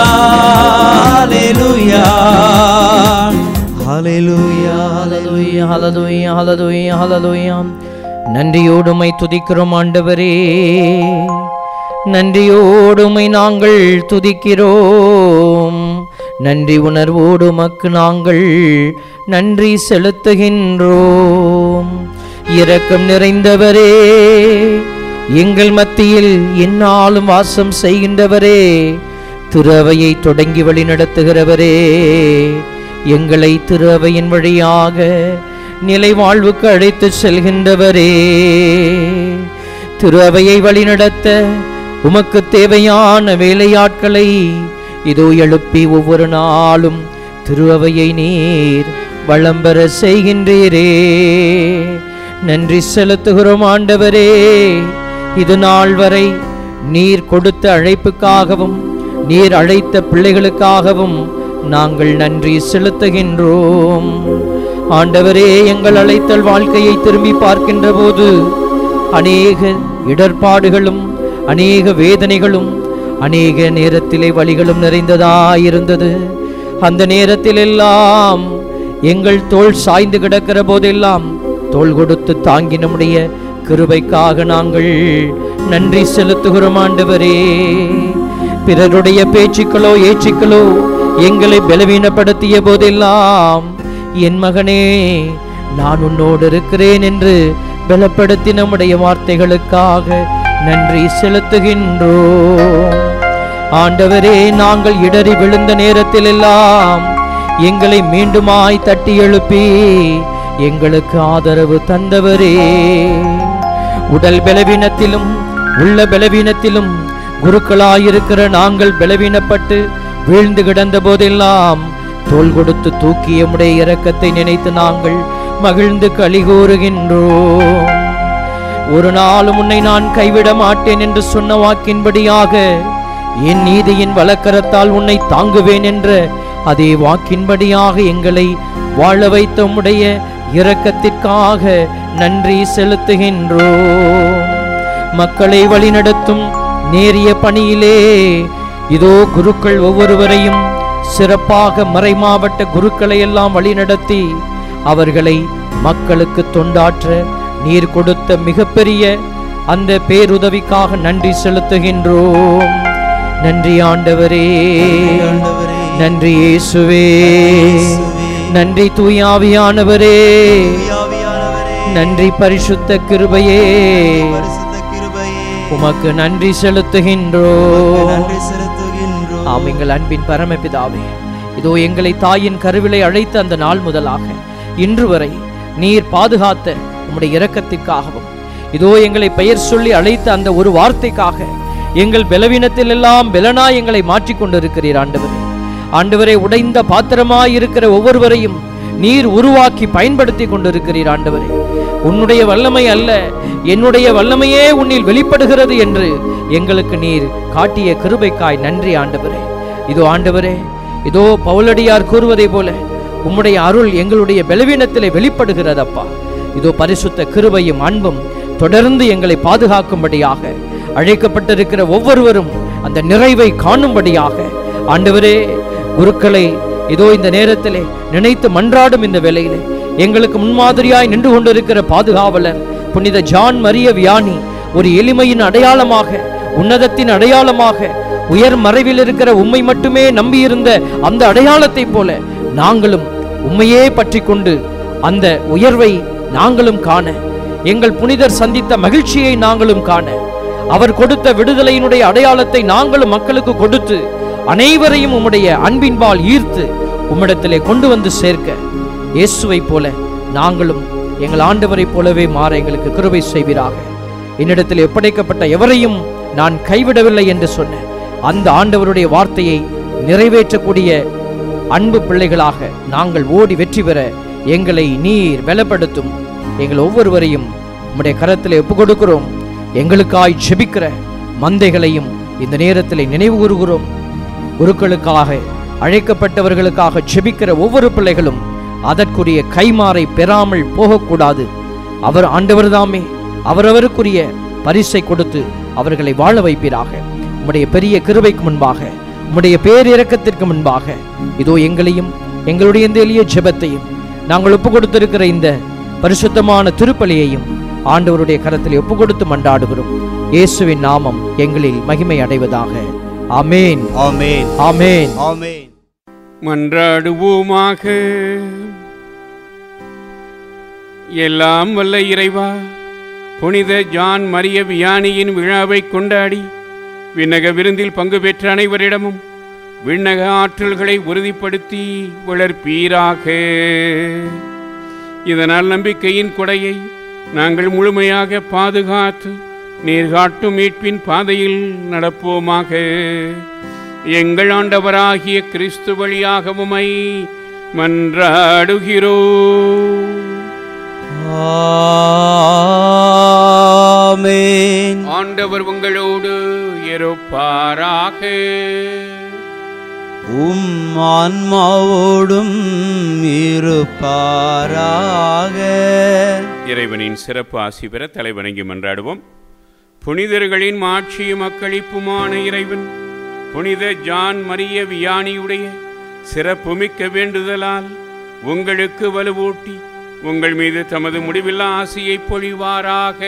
ஹalleluya ஹalleluya ஹalleluya ஹalleluya ஹalleluya ஹalleluya நன்றியோடுமை துதிக்கிறோம் ஆண்டவரே நன்றியோடுமை நாங்கள் துதிக்கிறோம் நன்றி உணர்வோடு உமக்கு நாங்கள் நன்றி செலுத்துகின்றோம் இரக்கம் நிறைந்தவரே எங்கள் மத்தியில் எந்நாளும் வாசம் செய்கின்றவரே துறவையை தொடங்கி வழி நடத்துகிறவரே எங்களை திருவையின் வழியாக நிலை வாழ்வுக்கு அழைத்து செல்கின்றவரே திருவையை வழிநடத்த உமக்கு தேவையான வேலையாட்களை இதோ எழுப்பி ஒவ்வொரு நாளும் திருவையை நீர் வளம்பெற செய்கின்றீரே நன்றி செலுத்துகிறோம் ஆண்டவரே இது நாள் வரை நீர் கொடுத்த அழைப்புக்காகவும் நீர் அழைத்த பிள்ளைகளுக்காகவும் நாங்கள் நன்றி செலுத்துகின்றோம் ஆண்டவரே எங்கள் அழைத்தல் வாழ்க்கையை திரும்பி பார்க்கின்ற போது அநேக இடர்பாடுகளும் அநேக வேதனைகளும் அநேக நேரத்திலே வழிகளும் நிறைந்ததாயிருந்தது அந்த நேரத்தில் எல்லாம் எங்கள் தோள் சாய்ந்து கிடக்கிற போதெல்லாம் தோள் கொடுத்து தாங்கி நம்முடைய கிருபைக்காக நாங்கள் நன்றி செலுத்துகிறோம் ஆண்டவரே பிறருடைய பேச்சுக்களோ ஏச்சுக்களோ எங்களை பலவீனப்படுத்திய போதெல்லாம் என் மகனே நான் உன்னோடு இருக்கிறேன் என்று பலப்படுத்தி நம்முடைய வார்த்தைகளுக்காக நன்றி செலுத்துகின்றோம் ஆண்டவரே நாங்கள் இடறி விழுந்த நேரத்தில் எல்லாம் எங்களை மீண்டுமாய் தட்டி எழுப்பி எங்களுக்கு ஆதரவு தந்தவரே உடல் பலவீனத்திலும் உள்ள பலவீனத்திலும் குருக்களாயிருக்கிற நாங்கள் பலவீனப்பட்டு வீழ்ந்து கிடந்த போதெல்லாம் தோள் கொடுத்து தூக்கிய உடைய இரக்கத்தை நினைத்து நாங்கள் மகிழ்ந்து களி கூறுகின்றோம் ஒரு நாளும் உன்னை நான் கைவிட மாட்டேன் என்று சொன்ன வாக்கின்படியாக என் நீதியின் வலக்கரத்தால் உன்னை தாங்குவேன் என்ற அதே வாக்கின்படியாக எங்களை வாழ வைத்த உம்முடைய இரக்கத்திற்காக நன்றி செலுத்துகின்றோம் மக்களை வழிநடத்தும் நேரிய பணியிலே இதோ குருக்கள் ஒவ்வொருவரையும் சிறப்பாக மறைமாவட்ட குருக்களை எல்லாம் வழிநடத்தி அவர்களை மக்களுக்கு தொண்டாற்ற நீர் கொடுத்த மிகப்பெரிய அந்த பேருதவிக்காக நன்றி செலுத்துகின்றோம் நன்றி ஆண்டவரே ஆண்டவரே, நன்றி இயேசுவே நன்றி தூயாவியானவரே ஆவியானவரே, நன்றி பரிசுத்த கிருபையே பரிசுத்த கிருபையே, உமக்கு நன்றி செலுத்துகின்றோம் நன்றி செலுத்துகின்றோம் ஆம் எங்கள் அன்பின் பரமபிதாவே இதோ எங்களை தாயின் கருவிலை அழைத்த அந்த நாள் முதலாக இன்று வரை நீர் பாதுகாத்த உம்முடைய இரக்கத்திற்காகவும் இதோ எங்களை பெயர் சொல்லி அழைத்த அந்த ஒரு வார்த்தைக்காக எங்கள் பலவீனத்தில் எல்லாம் பலனா எங்களை மாற்றிக் கொண்டிருக்கிறீர் ஆண்டவரே ஆண்டவரே உடைந்த பாத்திரமாய் இருக்கிற ஒவ்வொருவரையும் நீர் உருவாக்கி பயன்படுத்தி கொண்டிருக்கிறீர் ஆண்டவரே உன்னுடைய வல்லமை அல்ல என்னுடைய வல்லமையே உன்னில் வெளிப்படுகிறது என்று எங்களுக்கு நீர் காட்டிய கிருபைக்காய் நன்றி ஆண்டவரே இதோ ஆண்டவரே இதோ பவுலடியார் கூறுவதை போல உம்முடைய அருள் எங்களுடைய பலவீனத்திலே வெளிப்படுகிறதப்பா இதோ பரிசுத்த கிருபையும் அன்பும் தொடர்ந்து எங்களை பாதுகாக்கும்படியாக அழைக்கப்பட்டிருக்கிற ஒவ்வொருவரும் அந்த நிறைவை காணும்படியாக ஆண்டவரே குருக்களை இதோ இந்த நேரத்திலே நினைத்து மன்றாடும் இந்த வேளையிலே எங்களுக்கு முன்மாதிரியாய் நின்று கொண்டிருக்கிற பாதுகாவலர் புனித ஜான் மரிய வியானி ஒரு எளிமையின் அடையாளமாக உன்னதத்தின் அடையாளமாக உயர் மறைவில் இருக்கிற உம்மை மட்டுமே நம்பியிருந்த அந்த அடையாளத்தைப் போல நாங்களும் உம்மையே பற்றி கொண்டு அந்த உயர்வை நாங்களும் காண எங்கள் புனிதர் சந்தித்த மகிழ்ச்சியை நாங்களும் காண அவர் கொடுத்த விடுதலையினுடைய அடையாளத்தை நாங்களும் மக்களுக்கு கொடுத்து அனைவரையும் உம்முடைய அன்பின்பால் ஈர்த்து உம்மிடத்திலே கொண்டு வந்து சேர்க்க இயேசுவைப் போல நாங்களும் எங்கள் ஆண்டவரைப் போலவே மாற எங்களுக்கு கிருபை செய்வீராக என்னிடத்தில் ஒப்படைக்கப்பட்ட எவரையும் நான் கைவிடவில்லை என்று சொன்ன அந்த ஆண்டவருடைய வார்த்தையை நிறைவேற்றக்கூடிய அன்பு பிள்ளைகளாக நாங்கள் ஓடி வெற்றி பெற எங்களை நீர் பலப்படுத்தும் எங்கள் ஒவ்வொருவரையும் உம்முடைய கரத்திலே ஒப்பு கொடுக்கிறோம் எங்களுக்காய் ஜெபிக்கிற மந்தைகளையும் இந்த நேரத்தில் நினைவு கூறுகிறோம் குருக்களுக்காக அழைக்கப்பட்டவர்களுக்காக ஜெபிக்கிற ஒவ்வொரு பிள்ளைகளும் அதற்குரிய கைமாறை பெறாமல் போகக்கூடாது அவர் ஆண்டவர்தாமே அவரவருக்குரிய பரிசை கொடுத்து அவர்களை வாழ வைப்பீராக உம்முடைய பெரிய கிருபைக்கு முன்பாக உம்முடைய பேரிரக்கத்திற்கு முன்பாக இதோ எங்களையும் எங்களுடைய இந்த எளிய ஜெபத்தையும் நாங்கள் ஒப்பு கொடுத்திருக்கிற இந்த பரிசுத்தமான திருப்பலியையும் ஆண்டவருடைய கரத்தில் ஒப்பு கொடுத்து மன்றாடுகிறோம் இயேசுவின் நாமம் எங்களில் மகிமை அடைவதாக ஆமேன் ஆமென் ஆமேன் ஆமென் மன்றாடுவோமாக எல்லாம் வல்ல இறைவா புனித ஜான் மரிய வியானியின் விழாவை கொண்டாடி விண்ணக விருந்தில் பங்கு பெற்ற அனைவரிடமும் விண்ணக ஆற்றல்களை உறுதிப்படுத்தி வளர்ப்பீராக இதனால் நம்பிக்கையின் கொடையை நாங்கள் முழுமையாக பாதுகாத்து நீர் காட்டும் மீட்பின் பாதையில் நடப்போமாக எங்கள் ஆண்டவராகிய கிறிஸ்து வழியாக உமை மன்றாடுகிறோ ஆமென் ஆண்டவர் உங்களோடு இருப்பாராக உம் ஆன்மாவோடும் இருப்பாராக இறைவனின் சிறப்பு ஆசி பெற தலைவணங்கி மன்றாடுவோம் புனிதர்களின் மாட்சியும் மக்களிப்புமான இறைவன் புனித ஜான் மரிய வியானியுடைய சிறப்புமிக்க வேண்டுதலால் உங்களுக்கு வலுவூட்டி உங்கள் மீது தமது முடிவில்லா ஆசையை பொழிவாராக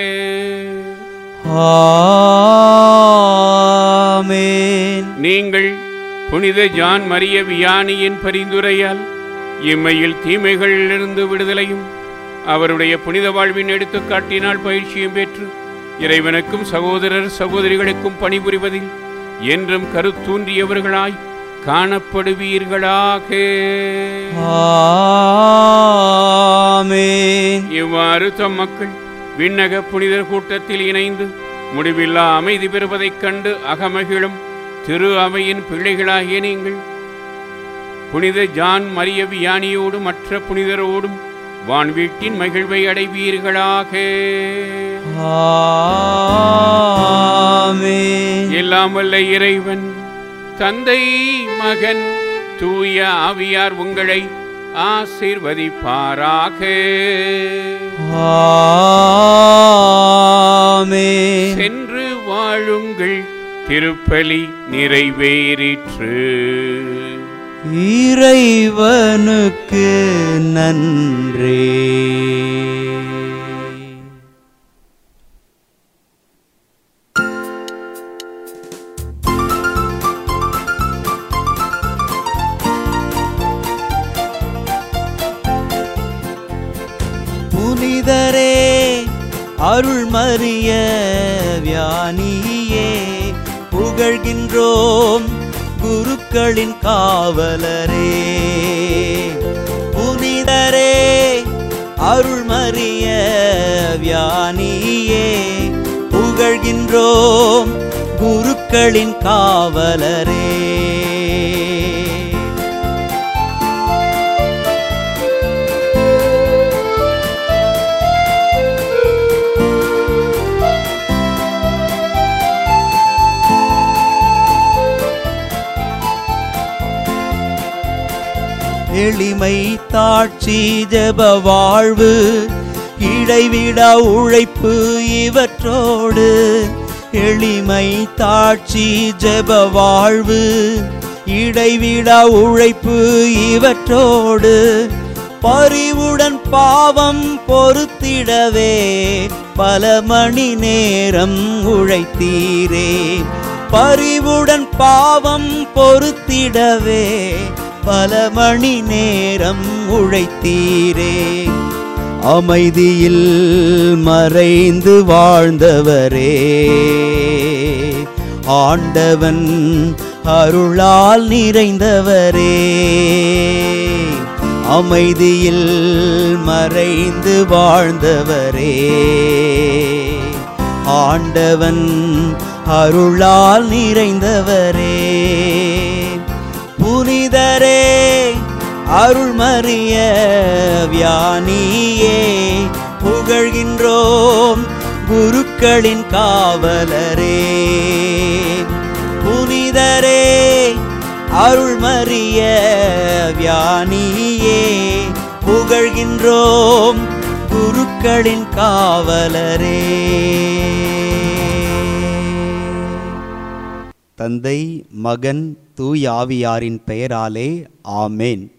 ஆமென் நீங்கள் புனித ஜான் மரிய வியானியின் பரிந்துரையால் இம்மையில் தீமைகளிலிருந்து விடுதலையும் அவருடைய புனித வாழ்வின் எடுத்துக்காட்டினால் பயிற்சியும் பெற்று இறைவனுக்கும் சகோதரர் சகோதரிகளுக்கும் பணிபுரிவதில் என்றும் கருத்தூன்றியவர்களாய் காணப்படுவீர்களாக ஆமென் இவ்வாறு தம் மக்கள் விண்ணக புனிதர் கூட்டத்தில் இணைந்து முடிவில்லா அமைதி பெறுவதைக் கண்டு அகமகிழும் திரு அவையின் பிள்ளைகளாகிய நீங்கள் புனித ஜான் மரிய வியானியோடும் மற்ற புனிதரோடும் வான்வீட்டின் மகிழ்வை அடைவீர்களாக ஆமென் எல்லாம் வல்ல இறைவன் தந்தை மகன் தூய ஆவியார் உங்களை ஆசீர்வதிப்பாராக ஆமென் சென்று வாழுங்கள் திருப்பலி நிறைவேறிற்று இறைவனுக்கு நன்றி புனிதரே அருள்மறிய வியானியே புகழ்கின்றோம் குருக்களின் காவலரே புனிதரே அருள்மறிய வியானியே புகழ்கின்றோம் குருக்களின் காவலரே எளிமை தாட்சி ஜெப வாழ்வு இடைவிடா உழைப்பு இவற்றோடு எளிமை தாட்சி ஜெப வாழ்வு இடைவிடா உழைப்பு இவற்றோடு பரிவுடன் பாவம் பொறுத்திடவே பல மணி நேரம் உழைத்தீரே பரிவுடன் பாவம் பொறுத்திடவே பல மணி நேரம் உழைத்தீரே அமைதியில் மறைந்து வாழ்ந்தவரே ஆண்டவன் அருளால் நிறைந்தவரே அமைதியில் மறைந்து வாழ்ந்தவரே ஆண்டவன் அருளால் நிறைந்தவரே புனிதரே அருள்மறிய வியானியே புகழ்கின்றோம் குருக்களின் காவலரே புனிதரே அருள்மறிய வியானியே புகழ்கின்றோம் குருக்களின் காவலரே தந்தை மகன் தூய் ஆவியாரின் பெயராலே ஆமேன்